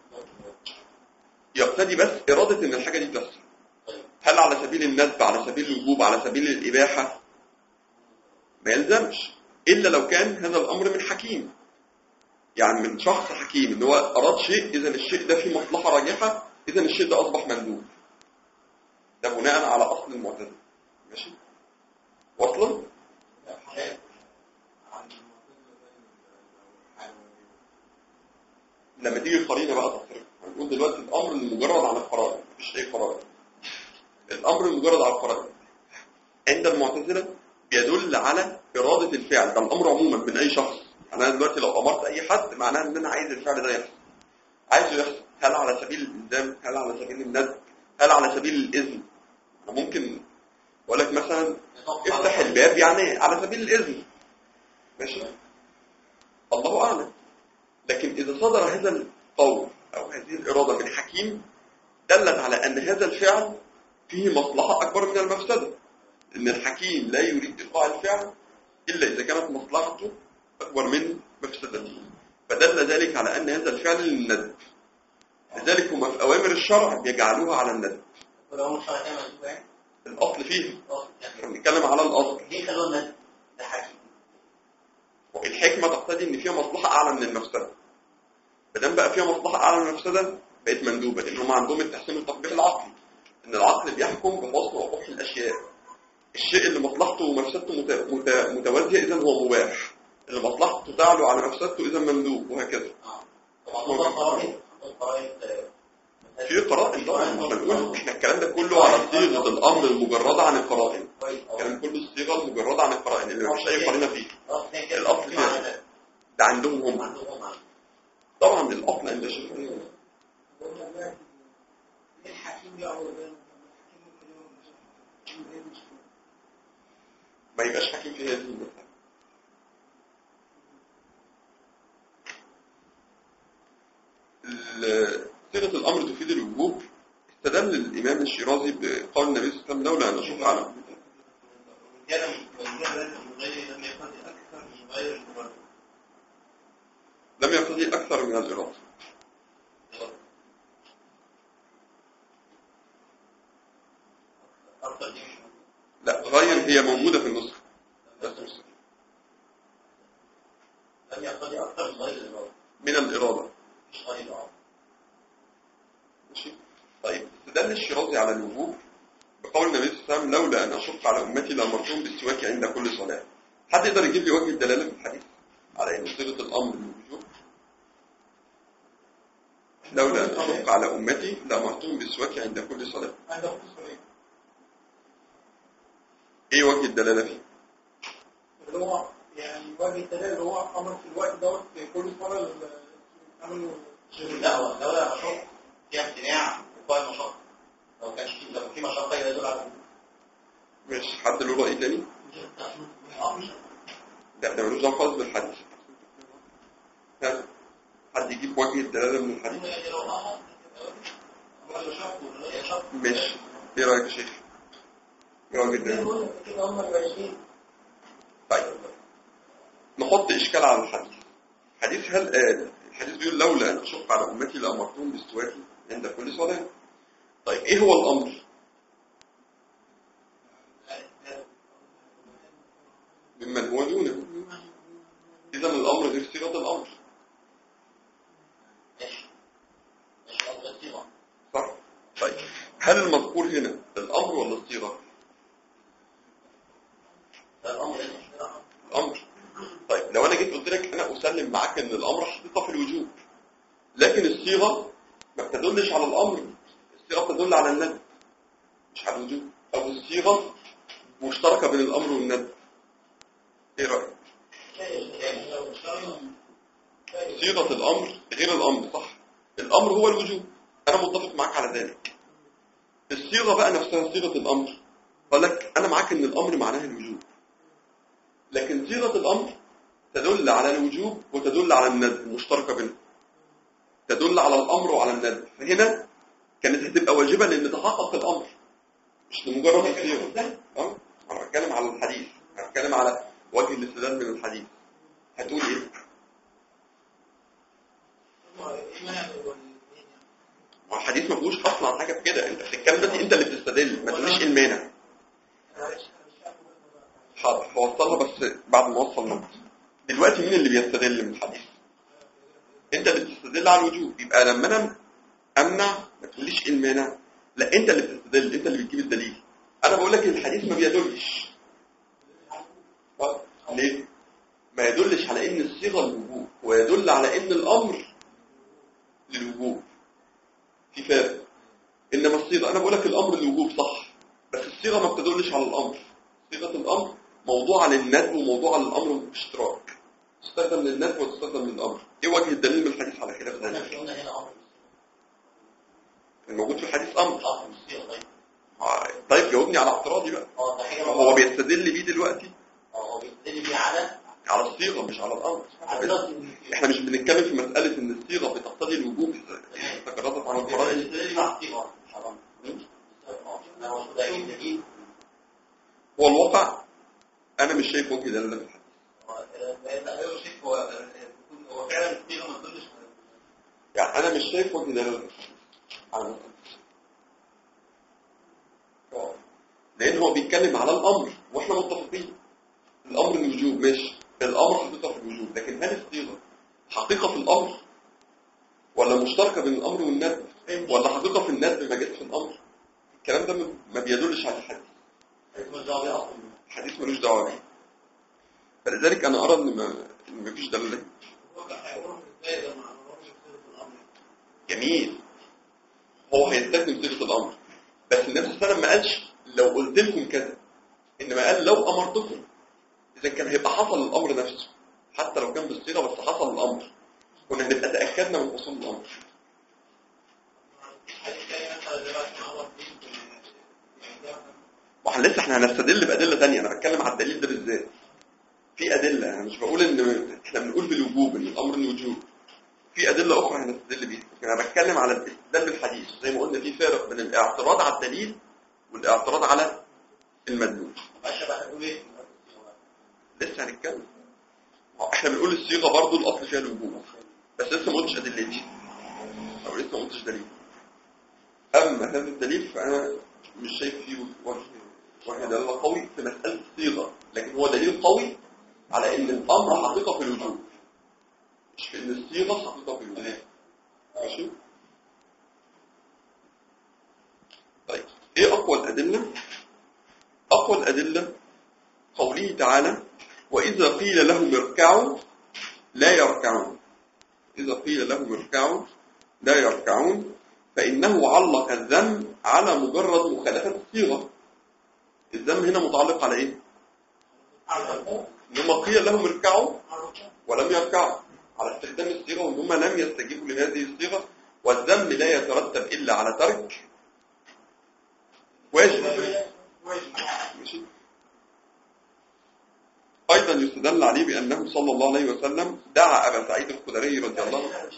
يقتضي بس إرادة أن الحاجة دي تحصل طيب هل على سبيل الندب على سبيل الوجوب على سبيل الإباحة ما يلزمش إلا لو كان هذا الأمر من حكيم يعني من شخص حكيم ان هو أراد شيء إذا الشيء ده فيه مصلحة راجحة إذا الشيء ده أصبح مندوب ده بناء على أصل المعتزلة ماشي وصلا حلال لما تيجي القرينة بقى تصرف هنقول دلوقتي الأمر المجرد عن القرائن مفيش أي قرائن الأمر المجرد على القرائن عند المعتزلة بيدل على إرادة الفعل ده الأمر عموما من أي شخص يعني أنا دلوقتي لو أمرت أي حد معناه إن أنا عايز الفعل ده يحصل عايزه يحصل هل على سبيل الإلزام هل على سبيل الندب هل على سبيل الإذن أنا ممكن أقول لك مثلا افتح الباب يعني على سبيل الإذن ماشي الله أعلم لكن إذا صدر هذا القول أو هذه الإرادة من حكيم دلت على أن هذا الفعل فيه مصلحة أكبر من المفسدة إن الحكيم لا يريد إيقاع الفعل إلا إذا كانت مصلحته أكبر من مفسدته فدل ذلك على أن هذا الفعل للندب لذلك هم في أوامر الشرع بيجعلوها على الندب ولو مش شرع كده مندوب يعني الأصل فيه خلاص يعني احنا بنتكلم على الأصل ليه خلوه الندب ده حكي الحكمة تقتضي إن فيها مصلحة أعلى من المفسدة ما دام بقى فيها مصلحة أعلى من المفسدة بقت مندوبة لأن هم عندهم التحسين والتطبيق العقلي إن العقل بيحكم بحسن وقبح الأشياء الشيء اللي مصلحته ومفسدته مت- مت- متوازية إذا هو مباح اللي مصلحته تعلو على مفسدته إذا مندوب وهكذا اه طبعا ده قرائن قرائن في قرائن طبعا مش هنقول احنا الكلام ده كله على صيغة الأمر المجردة عن القرائن كويس الكلام كله الصيغة المجردة عن القرائن اللي مفيش أي قرينة فيه الأصل الأصل فيها. فيها ده عندهم هم عندهم عندهم طبعا الأصل عند الشيخ الحكيم يعور بينهم ما يبقاش حكيم في هذه المسألة ال- صيغة الأمر تفيد الوجوب استدل الإمام الشيرازي بقول النبي صلى الله عليه وسلم لولا أن أشق على كان مجموع ذلك من غير لم يقضي أكثر من غير المبرر لم يقتضي أكثر من الإرادة أكثر دي مش موجودة. لا غير هي موجودة في النسخة بس مش صحيح. لم يقضي أكثر من غير المبرر من الإرادة مش غير العرض ماشي طيب استدل الشيرازي على الوجوب بقول النبي صلى الله عليه وسلم لولا أن أشق على أمتي لأمرتهم بالسواك عند كل صلاة حد يقدر يجيب لي وجه الدلالة في الحديث على أن صيغة الأمر للوجوب لولا أن أشق على أمتي لأمرتهم بالسواك عند كل صلاة عند خصوصية إيه وجه الدلالة فيه؟ اللي هو يعني وجه الدلال اللي هو امر في الوقت دوت في كل صلاه ال- عملوا لا هو الدولة مشروع فيها امتناع وقوع المشقة لو كانش في لو في مشقة يبقى يدل على مش حد له رأي تاني؟ لا ده ملوش دعوة خالص بالحديث ها؟ حد يجيب وجه الدلالة من الحديث ماشي ايه رأيك يا شيخ؟ ايه وجه الدلالة؟ كده هم العشرين طيب نحط إشكال على الحديث الحديث هل قال الحديث بيقول لولا أن أشق على أمتي لأمرتهم بالسواك عند كل صلاة طيب إيه هو الأمر؟ ممن هو دونه إذا الأمر غير صيغة الأمر ماشي ماشي أفضل صيغة صح؟ طيب هل المذكور هنا الأمر ولا الصيغة؟ ده الأمر لازم يشتغل. الأمر طيب لو أنا جيت قلت لك أنا أسلم معاك إن الأمر حقيقة في الوجوب لكن الصيغة ما بتدلش على الأمر الصيغة بتدل على الندب مش على الوجوب أو الصيغة مشتركة بين الأمر والندب إيه رأيك؟ صيغة الأمر غير الأمر صح الأمر هو الوجوب أنا متفق معاك على ذلك الصيغة بقى نفسها صيغة الأمر قال لك أنا معاك إن الأمر معناه الوجوب لكن صيغة الأمر تدل على الوجوب وتدل على الندب مشتركة بينهم تدل على الأمر وعلى الندب فهنا كانت هتبقى واجبة لأن تحقق الأمر مش لمجرد الصيغة أه؟ أنا بتكلم على الحديث أنا بتكلم على وجه الاستدلال من الحديث هتقول إيه؟ ما هو الحديث ما فيهوش اصلا حاجه في كده انت بتتكلم بس انت اللي بتستدل ما تقوليش إيه المانع حاضر هوصلها بس بعد ما اوصل نقطه دلوقتي مين اللي بيستدل من الحديث انت اللي بتستدل على الوجوب يبقى لما انا امنع ما تقوليش إيه المانع لا انت اللي بتستدل انت اللي بتجيب الدليل انا بقول لك الحديث ما بيدلش آه، ليه ما يدلش على ان الصيغه الوجوب ويدل على ان الامر للوجوب في فرق انما الصيغه انا بقول لك الامر للوجوب صح بس الصيغه ما بتدلش على الامر صيغه الامر موضوع للندب وموضوع للامر بالاشتراك تستخدم للندب وتستخدم للامر ايه وجه الدليل من الحديث على خلاف احنا ذلك مش قلنا هنا أمر الموجود في الحديث امر أمر بالصيغة طيب آه، طيب جاوبني على اعتراضي بقى اه ده حاجة هو بيستدل بيه دلوقتي اه هو بيستدل بيه على على الصيغه مش على الامر على الصيغة. احنا مش بنتكلم في مساله ان الصيغه بتقتضي الوجوب اذا تجردت عن القرائن بيستدل بيه على الصيغة مش على الأمر اه أنا المفروض أجيب دليل هو الواقع انا مش شايف وجه دلاله في الحديث هو- آه، ايوه شيخ هو هو فعلا الصيغه ما تدلش يعني انا مش شايف وجه دلاله على لان هو بيتكلم على الامر واحنا متفقين الامر الوجوب ماشي الامر حقيقه في الوجوب لكن هل الصيغه حقيقه في الامر ولا مشتركه بين الامر والندب ولا حقيقه في الندب ما جاتش في الامر الكلام ده ما بيدلش على الحديث مش دعوه بيه اصلا الحديث ملوش دعوه بيه فلذلك انا ارى ان ما إن مفيش دلاله ازاي لما نروح في الامر جميل هو هيستخدم صيغه الامر بس النبي صلى الله عليه وسلم ما قالش لو قلت لكم كذا انما قال لو امرتكم اذا كان هيبقى حصل الامر نفسه حتى لو كان بالصيغه بس حصل الامر كنا هنبقى تاكدنا من حصول الامر حديث تاني مثلا دلوقتي عمر بن يعني ده واحنا لسه احنا هنستدل بادله ثانيه انا بتكلم على الدليل ده بالذات في ادله انا مش بقول ان احنا بنقول بالوجوب ان الامر الوجوب في ادله اخرى هنستدل بيها لكن انا بتكلم على الاستدلال بالحديث زي ما قلنا في فرق بين الاعتراض على الدليل والاعتراض على المدلول ماشي بقى نقول ايه لسه هنتكلم ما هو احنا بنقول الصيغه برضو الاصل فيها الوجوب بس لسه ما قلتش ادلتي او لسه ما قلتش دليل اما هذا الدليل فانا مش شايف فيه وجه وجه دلاله قوي في مساله الصيغه لكن هو دليل قوي على ان الامر حقيقه في الوجوب مش في ان الصيغه حقيقه في الوجوب ماشي طيب ايه اقوى الادله اقوى الادله قوله تعالى وإذا قيل لهم اركعوا لا يركعون إذا قيل لهم اركعوا لا يركعون فإنه علق الذم على مجرد مخالفة الصيغة الذم هنا متعلق على إيه؟ على الفوق إنما قيل لهم اركعوا على الركعة. ولم يركعوا على استخدام الصيغة وإن هم لم يستجيبوا لهذه الصيغة والذم لا يترتب إلا على ترك واجب واجب ماشي أيضا يستدل عليه بأنه صلى الله عليه وسلم دعا أبا سعيد الخدري رضي الله عنه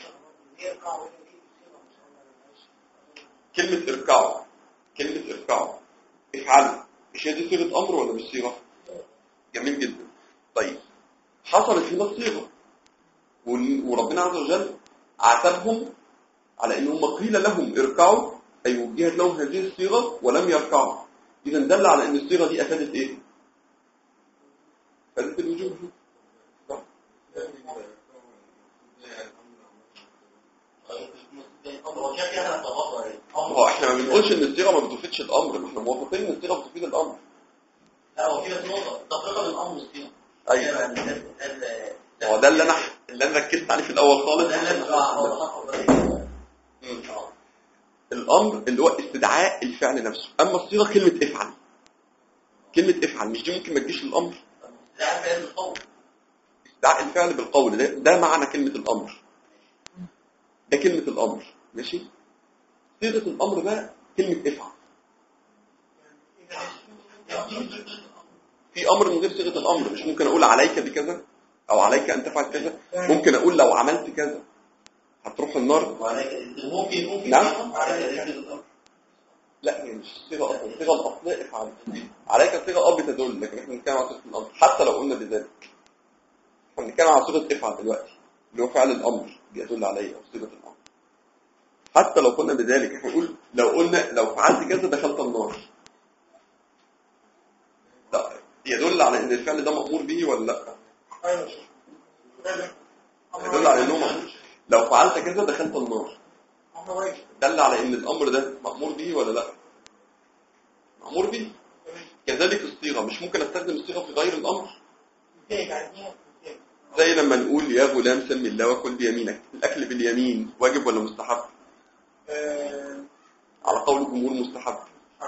كلمة اركعوا كلمة اركعوا افعلوا مش هي دي صيغة أمر ولا مش صيغة؟ جميل جدا طيب حصلت هنا الصيغة ون- وربنا عز وجل عاتبهم على ان هم قيل لهم اركعوا أي وجهت لهم هذه الصيغة ولم يركعوا إذا دل على ان الصيغة دي أفادت إيه؟ أفادت الوجوب صح؟ هو كده كده احنا اتفقنا عليه هو احنا ما بنقولش ان الصيغه ما بتفيدش الامر ما احنا موافقين ان الصيغه بتفيد الامر لا هو في بس نقطه تفرقه بين الامر والصيغه ايوه ده هو ده اللي انا اللي انا ركزت عليه في الاول خالص مم. الامر اللي هو استدعاء الفعل نفسه اما الصيغه كلمه افعل كلمه افعل مش دي ممكن ما تجيش للامر استدعاء الفعل بالقول ده, ده معنى كلمه الامر ده كلمه الامر ماشي صيغه الامر بقى كلمه افعل في امر من غير صيغه الامر مش ممكن اقول عليك بكذا او عليك ان تفعل كذا ممكن اقول لو عملت كذا هتروح النار ممكن ممكن نعم. لا هي مش صيغه اصلا الصيغه الاصليه افعل عليك صيغه اه بتدل لكن احنا بنتكلم على صيغه الامر حتى لو قلنا بذلك احنا بنتكلم على صيغه افعل دلوقتي اللي هو فعل الامر بيدل عليه او صيغه الامر حتى لو قلنا بذلك احنا نقول لو قلنا لو فعلت كذا دخلت النار لا يدل على ان الفعل ده مأمور به ولا لا ايوه يدل على انه مأمور لو فعلت كذا دخلت النار امر واجب دل على ان الامر ده مأمور به ولا لا مأمور به كذلك الصيغه مش ممكن استخدم الصيغه في غير الامر ازاي يعني ازاي زي لما نقول يا غلام سم الله وكل بيمينك الاكل باليمين واجب ولا مستحب آه، على قول الجمهور مستحب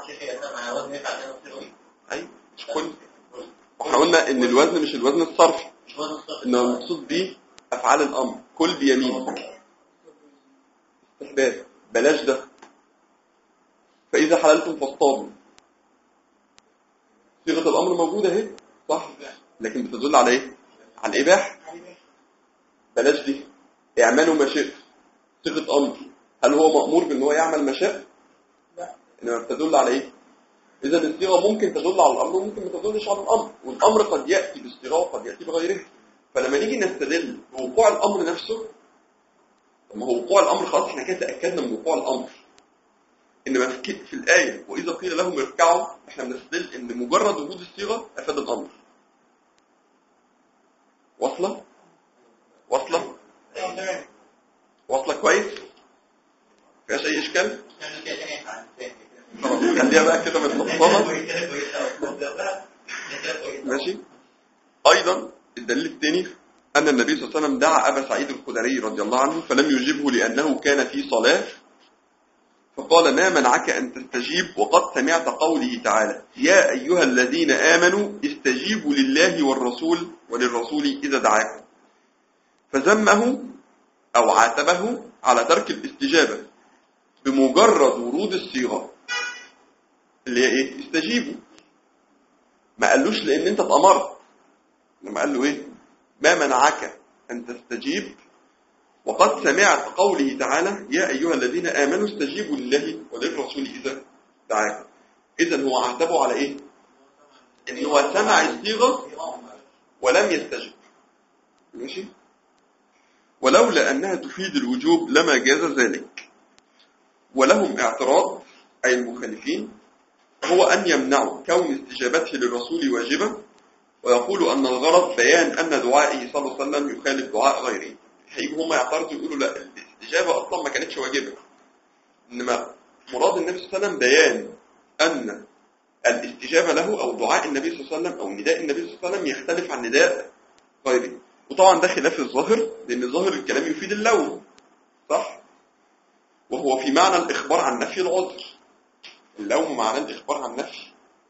مش ايوه مش كل واحنا قلنا ان الوزن مش الوزن الصرفي وزن الصفر انما المقصود بيه افعال الامر كل بيمين استحباب بلاش ده فاذا حللتم فاصطادوا صيغه الامر موجوده اهي صح لكن بتدل على ايه على الاباحه بلاش دي اعملوا ما شئت صيغه امر هل هو مامور بان هو يعمل ما شاء لا انما بتدل على ايه اذا الصيغه ممكن تدل على الامر وممكن ما تدلش على الامر والامر قد ياتي بالصيغه وقد ياتي بغيرها فلما نيجي نستدل بوقوع الامر نفسه طب ما هو وقوع الامر خلاص احنا كده تاكدنا من وقوع الامر انما في في الايه واذا قيل لهم اركعوا احنا بنستدل ان مجرد وجود الصيغه افاد الامر واصله واصله آه، تمام واصله كويس فيهاش اي اشكال نعمل كده تاني عن الثاني خلاص خليها بقى كده متفصله كده كويسة ماشي ايضا الدليل الثاني ان النبي صلى الله عليه وسلم دعا ابا سعيد الخدري رضي الله عنه فلم يجبه لانه كان في صلاه فقال ما منعك ان تستجيب وقد سمعت قوله تعالى يا ايها الذين امنوا استجيبوا لله والرسول وللرسول اذا دعاكم فذمه او عاتبه على ترك الاستجابه بمجرد ورود الصيغه اللي هي ايه استجيبوا ما قالوش لان انت اتأمرت لما قال له ايه ما منعك ان تستجيب وقد سمعت قوله تعالى يا ايها الذين امنوا استجيبوا لله وللرسول اذا دعاكم اذا هو عاتبه على ايه ان هو سمع الصيغه ولم يستجب ماشي ولولا انها تفيد الوجوب لما جاز ذلك ولهم اعتراض اي المخالفين هو أن يمنعوا كون استجابته للرسول واجبا ويقول أن الغرض بيان أن دعائه صلى الله عليه وسلم يخالف دعاء غيره هيجوا هم يعترضوا يقولوا لا الاستجابة أصلا ما كانتش واجبة إنما مراد النبي صلى الله عليه وسلم بيان أن الاستجابة له أو دعاء النبي صلى الله عليه وسلم أو نداء النبي صلى الله عليه وسلم يختلف عن نداء غيره وطبعا ده خلاف الظاهر لأن ظاهر الكلام يفيد اللوم صح؟ وهو في معنى الإخبار عن نفي العذر اللوم معناه الإخبار عن نفي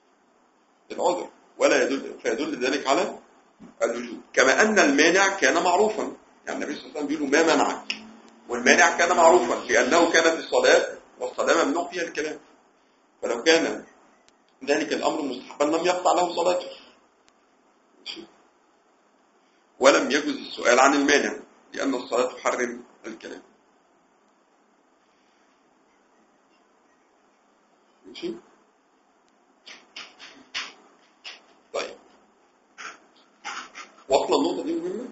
العذر ولا يدل فيدل ذلك على الوجوب كما أن المانع كان معروفا يعني النبي صلى الله عليه وسلم بيقول ما منعك والمانع كان معروفا لأنه كان في الصلاة والصلاة ممنوع فيها الكلام فلو كان ذلك الأمر مستحبا لم يقطع له صلاته ماشي؟ ولم يجوز السؤال عن المانع لأن الصلاة تحرم الكلام ماشي طيب واصله النقطه دي مهمه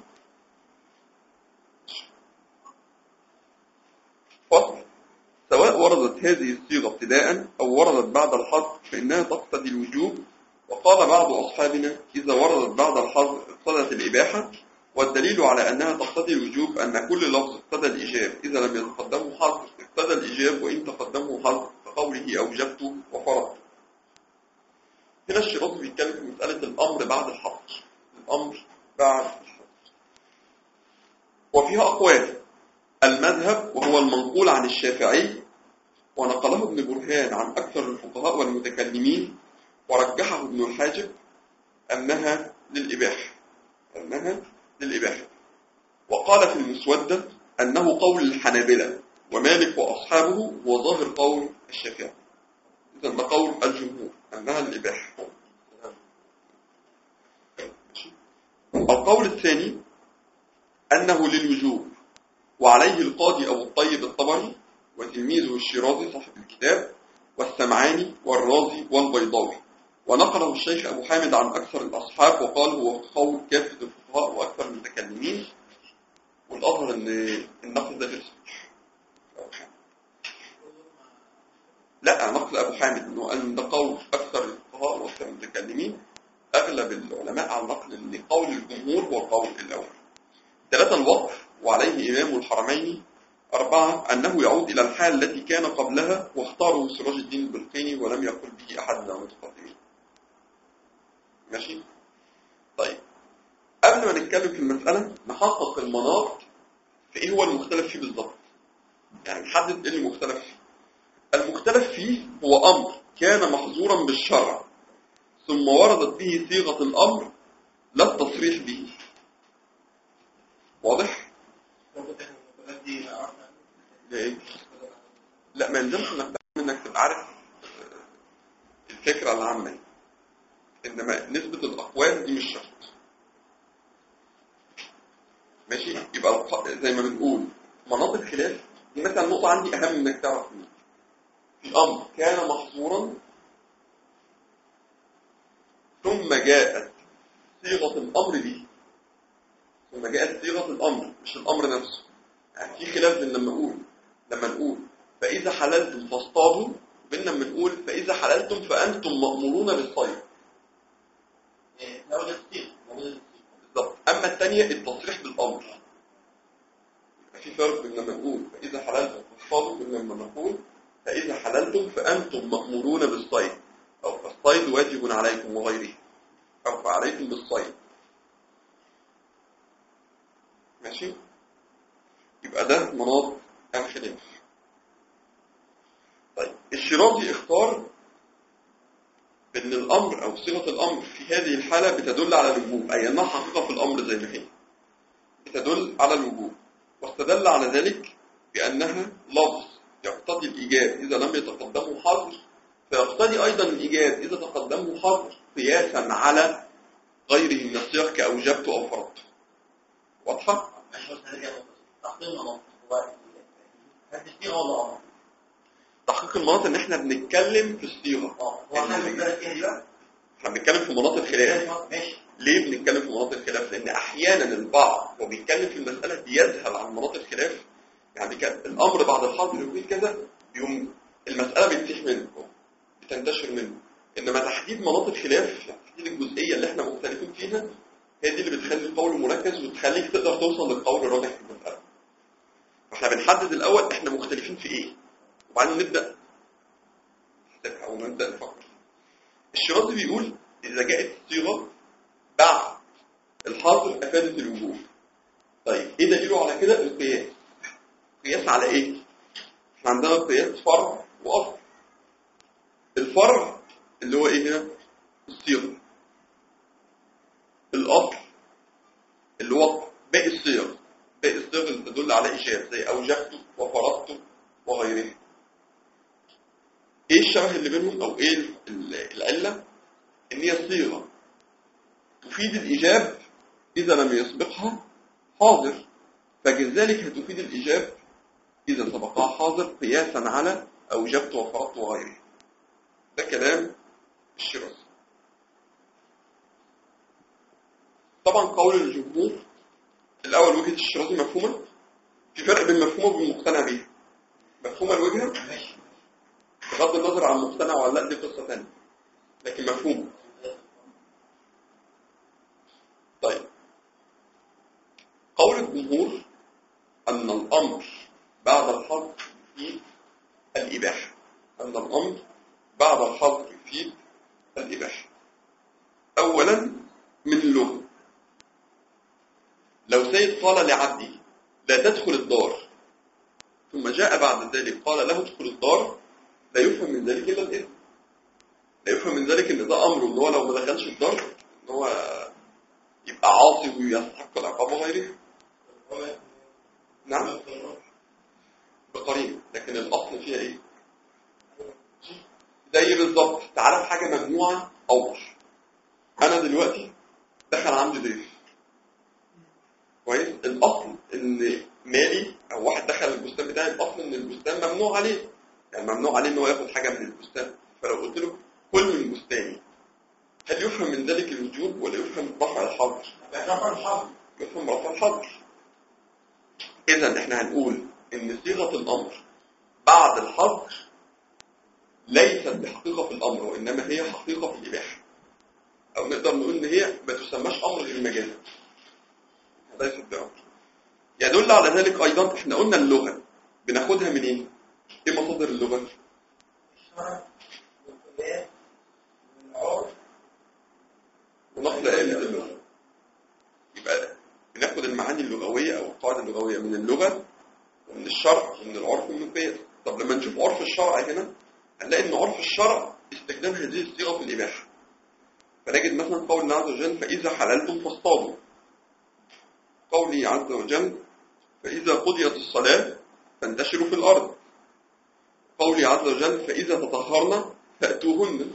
فصل سواء وردت هذه الصيغه ابتداء او وردت بعد الحظر فانها تقتضي الوجوب وقال بعض اصحابنا اذا وردت بعد الحظر اقتضت الاباحه والدليل على انها تقتضي الوجوب ان كل لفظ اقتضى الايجاب اذا لم يتقدمه حظر اقتضى الايجاب وان تقدمه حظر كقوله أوجبت وفرضت هنا الشيرازي بيتكلم في مسألة الأمر بعد الحظر الأمر بعد الحظر وفيها أقوال المذهب وهو المنقول عن الشافعي ونقله ابن برهان عن أكثر الفقهاء والمتكلمين ورجحه ابن الحاجب أنها للإباحة أنها للإباحة وقال في المسودة أنه قول الحنابلة ومالك وأصحابه هو ظاهر قول الشافعي إذا ده قول الجمهور أنها الإباحة القول الثاني أنه للوجوب وعليه القاضي أبو الطيب الطبري وتلميذه الشيرازي صاحب الكتاب والسمعاني والرازي والبيضاوي ونقله الشيخ أبو حامد عن أكثر الأصحاب وقال هو قول كافة الفقهاء وأكثر المتكلمين والأظهر أن النقل ده غير صحيح لا نقل أبو حامد أنه أن ده قول أكثر الفقهاء وأكثر المتكلمين أغلب العلماء على نقل أن قول الجمهور هو القول الأول ثلاثة الوقف وعليه إمام الحرمين أربعة أنه يعود إلى الحال التي كان قبلها واختاره سراج الدين البلقيني ولم يقل به أحد من المتقدمين ماشي طيب قبل ما نتكلم في المسألة نحقق المناط في إيه هو المختلف فيه بالضبط يعني نحدد إيه المختلف فيه المختلف فيه هو أمر كان محظورا بالشرع ثم وردت به صيغة الأمر لا التصريح به واضح؟ ليه؟ لا ما يلزمش انك تعمل انك تبقى عارف الفكرة العامة دي. انما نسبة الاقوال دي مش شرط ماشي يبقى الق- زي ما بنقول مناط الخلاف دي مثلا نقطة عندي اهم انك تعرف مين في امر كان محظورا ثم جاءت صيغة الامر به ثم جاءت صيغة الامر مش الامر نفسه يعني في خلاف بين لما نقول لما نقول فإذا حللتم فاصطادوا وبين لما نقول فإذا حللتم فأنتم مأمورون بالصيد إيه، لو ده تصير لو ده تصير بالظبط أما الثانية التصريح بالأمر يبقى في فرق بين لما نقول فإذا حللتم فاصطادوا وبين لما نقول فإذا حللتم فأنتم مأمورون بالصيد أو فالصيد واجب عليكم وغيره أو فعليكم بالصيد ماشي يبقى ده مناط الخلاف طيب الشيرازي اختار ان الامر او صيغه الامر في هذه الحاله بتدل على الوجوب اي انها حقيقه في الامر زي ما هي بتدل على الوجوب واستدل على ذلك بانها لفظ يقتضي الايجاب اذا لم يتقدمه حظر فيقتضي ايضا الايجاب اذا تقدمه حظر قياسا على غيره من السياق كاوجبت او فرضت واضحه ماشي بس هنرجع تحطيم مناطق هو هل تصير ولا امر؟ تحقيق المناط ان احنا بنتكلم في الصيغه اه هو احنا بنتكلم فيها دي بقى؟ احنا بنتكلم في مناط الخلاف ماشي ليه بنتكلم في مناط الخلاف لان احيانا البعض وهو بيتكلم في المساله بيذهل عن مناط الخلاف يعني كان الامر بعد الحظر يقول كذا يوم المساله بتسيح منه بتنتشر منه انما تحديد مناط الخلاف يعني تحديد الجزئيه اللي احنا مختلفين فيها هي دي اللي بتخلي القول مركز وتخليك تقدر توصل للقول الراجح في المساله فاحنا بنحدد الاول احنا مختلفين في ايه وبعدين نبدا نحسبها او نبدا نفكر الشيرازي بيقول اذا جاءت الصيغه بعد الحاضر افادت الوجوب طيب ايه دليله على كده القياس قياس على ايه احنا عندنا قياس فرع واصل الفرع اللي هو ايه هنا الصيغه الاصل اللي هو باقي الصيغ باقي الصيغ اللي تدل على ايجاب زي اوجبته وفرضته وغيره ايه الشبه اللي بينهم او ايه ال- العله ان هي صيغه تفيد الإيجاب إذا لم يسبقها حاضر فكذلك هتفيد الإيجاب إذا سبقها حاضر قياسا على أوجبت وفرضت وغيره ده كلام الشيرازي طبعا قول الجمهور الأول وجهة الشيرازي مفهومة في فرق بين مفهومة وبين مقتنع بيها مفهومة الوجهة ماشي بغض النظر عن مقتنع ولا لا دي قصة ثانية لكن مفهومة طيب قول الجمهور أن الأمر بعد الحظر يفيد الإباحة أن الأمر بعد الحظر يفيد الإباحة أولا من اللغة لو سيد قال لعبده لا تدخل الدار ثم جاء بعد ذلك قال له ادخل الدار لا يفهم من ذلك إلا الإذن لا يفهم من ذلك إن ده أمره إن هو لو ما دخلش الدار إن هو يبقى عاصي ويستحق العقاب وغيره نعم بقرينة لكن الأصل فيها إيه زي بالظبط تعالى في حاجة ممنوعة أوضح أنا دلوقتي دخل عندي ضيف كويس الأصل إن مالي أو واحد دخل البستان بتاعي الأصل إن البستان ممنوع عليه يعني ممنوع عليه إن هو ياخد حاجة من البستان فلو قلت له كل من بستاني هل يفهم من ذلك الوجوب ولا يفهم رفع الحظر؟ رفع الحظر يفهم رفع الحظر إذا إحنا هنقول إن صيغة الأمر بعد الحظر ليست بحقيقة في الأمر وإنما هي حقيقة في الإباحة أو نقدر نقول إن هي ما تسماش أمر غير مجازا ليست بأمر يدل على ذلك أيضا إحنا قلنا اللغة بناخدها منين؟ إيه مصادر اللغة؟ الشرع والقياس والعرف ونقل آلة اللغة يبقى بناخد المعاني اللغوية أو القواعد اللغوية من اللغة ومن الشرع ومن العرف ومن القياس طب لما نشوف عرف الشرع هنا هنلاقي إن عرف الشرع استخدام هذه الصيغة في الإباحة فنجد مثلا قول الله عز وجل فإذا حللتم فاصطادوا قوله عز وجل فإذا قضيت الصلاة فانتشروا في الأرض قوله عز وجل فإذا تطهرن فأتوهن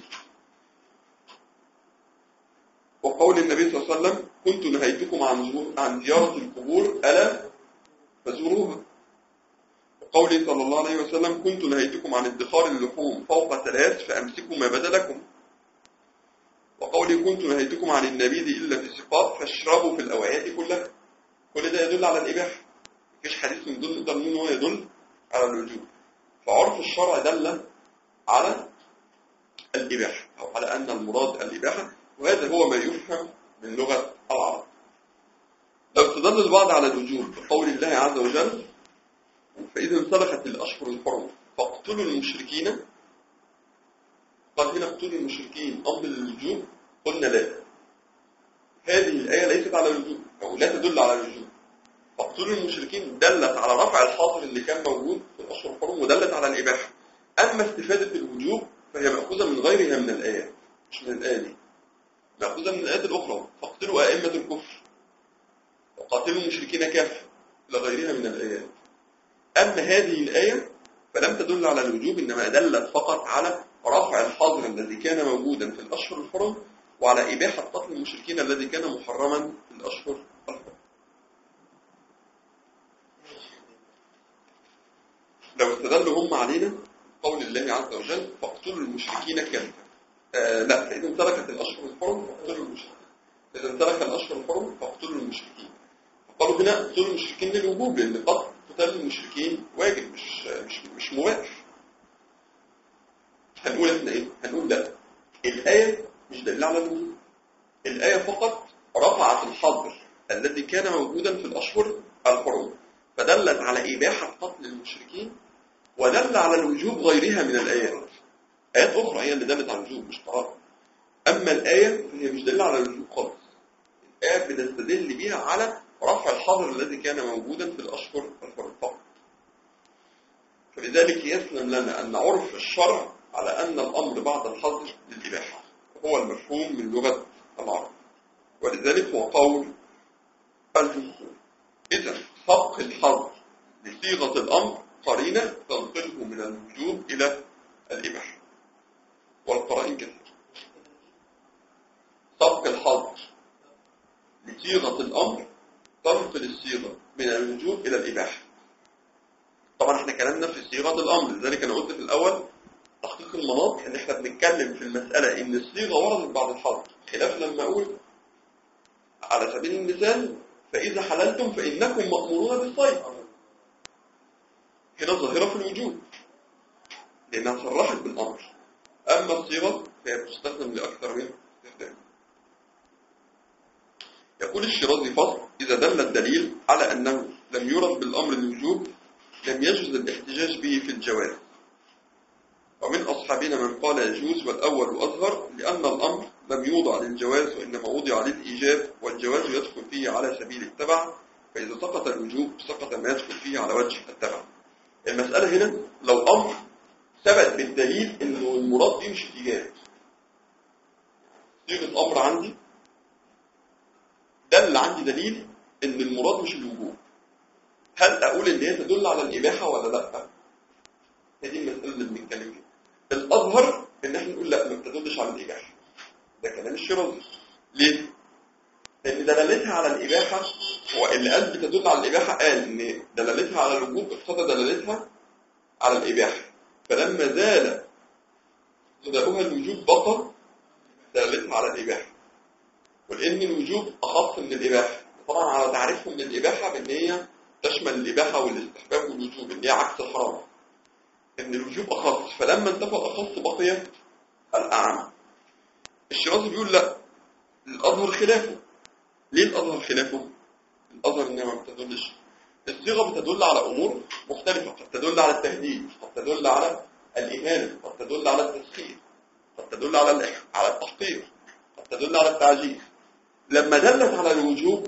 وقول النبي صلى الله عليه وسلم كنت نهيتكم عن زور عن زيارة القبور ألا فزوروها وقوله صلى الله عليه وسلم كنت نهيتكم عن ادخار اللحوم فوق ثلاث فأمسكوا ما بدا لكم وقوله كنت نهيتكم عن النبيذ إلا في سقاط فاشربوا في الأوعية كلها كل ده يدل على الإباحة مفيش حديث من دول نقدر نقول ان هو يدل على الوجوب فعرف الشرع دل على الإباحة أو على أن المراد الإباحة وهذا هو ما يفهم من لغة العرب لو استدل البعض على الوجوب بقول الله عز وجل فإذا انسلخت الأشهر الحرم فاقتلوا المشركين قال هنا اقتلوا المشركين أمر للوجوب قلنا لا هذه الآية ليست على الوجوب أو لا تدل على الوجوب فاقتلوا المشركين دلت على رفع الحاظر اللي كان موجود في الأشهر الحرم ودلت على الإباحة أما استفادة الوجوب فهي مأخوذة من غيرها من الآيات مش من الآية دي مأخوذة من الآيات الأخرى فاقتلوا أئمة الكفر وقاتلوا المشركين كافة إلى غيرها من الآيات أما هذه الآية فلم تدل على الوجوب إنما دلت فقط على رفع الحظر الذي كان موجودا في الأشهر الحرم وعلى إباحة قتل المشركين الذي كان محرما في الأشهر الحرم لو استدلوا هم علينا قول الله عز وجل فاقتلوا المشركين كافة آه لا فإذا امتلكت الأشهر الحرم فاقتلوا المشركين إذا امتلك الأشهر الحرم فاقتلوا المشركين فقالوا هنا اقتلوا المشركين للوجوب لأن قتل قتال المشركين واجب مش مش مش مباح هنقول احنا ايه هنقول لا الآية مش دليل على الوجوب الآية فقط رفعت الحظر الذي كان موجودا في الأشهر الحرم فدلت على إباحة قتل المشركين ودل على الوجوب غيرها من الآيات آيات أخرى هي اللي دلت على الوجوب مش طهارة أما الآية فهي مش دليل على الوجوب خالص الآية بنستدل بها على رفع الحظر الذي كان موجودا في الأشهر الحرم فقط فلذلك يسلم لنا أن عرف الشرع على أن الأمر بعد الحظر للإباحة هو المفهوم من لغة العرب ولذلك هو قول الجمهور إذا سبق الحظر لصيغة الأمر قرينة تنقله من الوجوب إلى الإباحة والقرائن كثير سبق الحظر لصيغة الأمر تنقل الصيغة من الوجوب إلى الإباحة طبعا احنا كلامنا في صيغة الأمر لذلك أنا قلت في الأول تحقيق المناط ان احنا بنتكلم في المسألة ان الصيغة وردت بعد الحظر خلاف لما اقول على سبيل المثال فإذا حللتم فإنكم مأمورون بالصيد هنا ظاهرة في الوجوب لأنها صرحت بالأمر أما الصيغة فهي تستخدم لأكثر من استخدام يقول الشيرازي فصل إذا دل الدليل على أنه لم يرد بالأمر الوجوب لم يجوز الاحتجاج به في الجواز ومن أصحابنا من قال يجوز والأول أظهر لأن الأمر لم يوضع للجواز وإنما وضع للإيجاب والجواز يدخل فيه على سبيل التبع فإذا سقط الوجوب سقط ما يدخل فيه على وجه التبع المسألة هنا لو أمر ثبت بالدليل إنه المراد فيه مش الإيجاب صيغة أمر عندي دل عندي دليل إن المراد مش الوجوب هل أقول إن هي تدل على الإباحة ولا لأ؟ هذه المسألة اللي بنتكلم فيها الأظهر إن احنا نقول لا ما بتدلش على الإباحة ده كلام الشيرازي ليه؟ لأن دلالتها على الإباحة هو اللي قال بتدل على الإباحة قال إن دلالتها على الوجوب اقتضى دلالتها على الإباحة فلما زال ابتداؤها الوجوب بطل دلالتها على الإباحة ولأن الوجوب أخص من الإباحة طبعا على تعريفهم للإباحة بأن هي تشمل الإباحة والاستحباب والوجوب إن هي عكس الحرام ان الوجوب اخص فلما انتفى الاخص بقي الاعم الشيرازي بيقول لا الاظهر خلافه ليه الاظهر خلافه الاظهر انها ما بتدلش الصيغه بتدل على امور مختلفه قد تدل على التهديد قد تدل على الاهانه قد تدل على التسخير قد تدل على الإح- على التحقير قد تدل على التعجيز لما دلت على الوجوب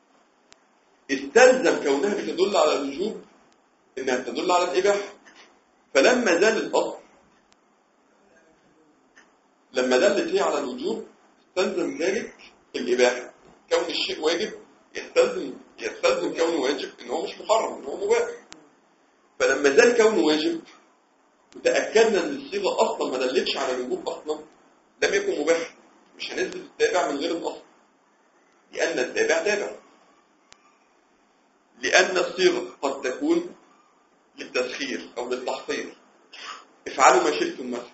استلزم كونها بتدل على الوجوب انها تدل على الاباحه فلما زال الأصل لما دلت هي على الوجوب استلزم ذلك الإباحة كون الشيء واجب يستلزم يستلزم كونه واجب ان هو مش محرم ان هو مباح فلما زال كونه واجب وتأكدنا ان الصيغة اصلا ما دلتش على الوجوب اصلا لم يكن مباح مش هنثبت التابع من غير الاصل لان التابع تابع لان الصيغة قد تكون للتسخير او للتحقير افعلوا ما شئتم مثلا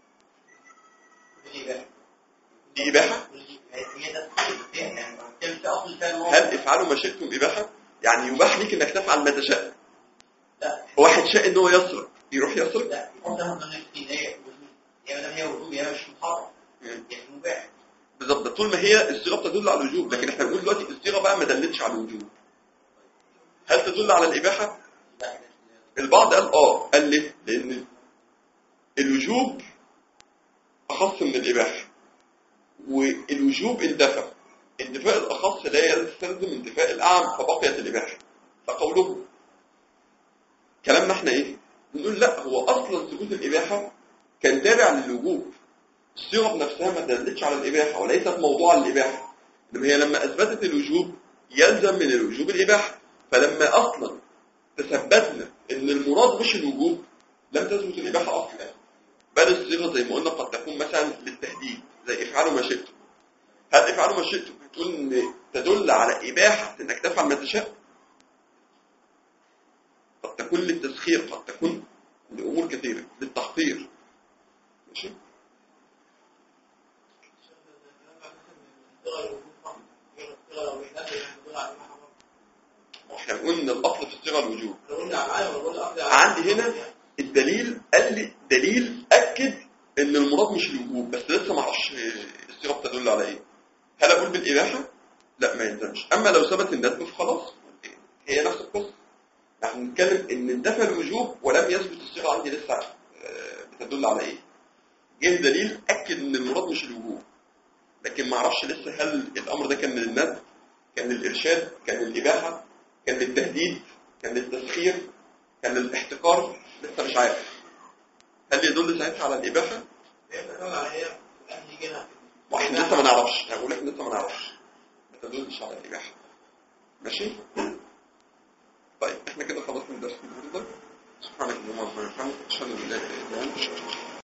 دي بقى دي اباحه هي ده يعني ما بتكلمش اصل كان هو هل افعلوا ما شئتم اباحه يعني يباح ليك انك تفعل ما تشاء لا واحد شاء ان هو يسرق يروح يسرق لا يكون ده من ضمن الدين هي وجود يا مدام هي وجود يا مش محرم مم. يعني مباح بالظبط طول ما هي الصيغه بتدل على الوجوب لكن احنا بنقول دلوقتي الصيغه بقى ما دلتش على الوجوب هل تدل على الاباحه لا ده- البعض قال اه قال ليه لان الوجوب اخص من الاباحه والوجوب انتفى انتفاء الاخص لا يستلزم انتفاء الاعم فبقيت الاباحه فقوله كلامنا احنا ايه نقول لا هو اصلا ثبوت الاباحه كان تابع للوجوب الصيغه بنفسها ما دلتش على الاباحه وليست موضوع للاباحه انما هي لما اثبتت الوجوب يلزم من الوجوب الاباحه فلما اصلا تثبتنا ان المراد مش الوجوب لم تثبت الاباحه اصلا بل الصيغه زي ما قلنا قد تكون مثلا للتهديد زي افعلوا ما شئتم هل افعلوا ما شئتم بتقول ان تدل على اباحه انك تفعل ما تشاء قد تكون للتسخير قد تكون لامور كثيره للتحقير ماشي واحنا قلنا الاصل في الصيغه الوجوب عندي هنا الدليل قال لي دليل اكد ان المراد مش الوجوب بس لسه ما اعرفش الصيغه بتدل على ايه هل اقول بالاباحه لا ما يلزمش اما لو ثبت الندب فخلاص هي نفس القصه نحن بنتكلم ان انتفى الوجوب ولم يثبت الصيغه عندي لسه آه، بتدل على ايه جه دليل اكد ان المراد مش الوجوب لكن ما اعرفش لسه هل الامر ده كان للندب كان للارشاد كان للاباحه كان للتهديد كان للتسخير كان للاحتكار لسه مش عارف هل يدل ساعتها على الاباحه واحنا لسه ما نعرفش هقول احنا لسه ما نعرفش ما تدلش على الاباحه ماشي طيب احنا كده خلصنا درس النهارده سبحانك اللهم وبحمدك اشهد ان لا اله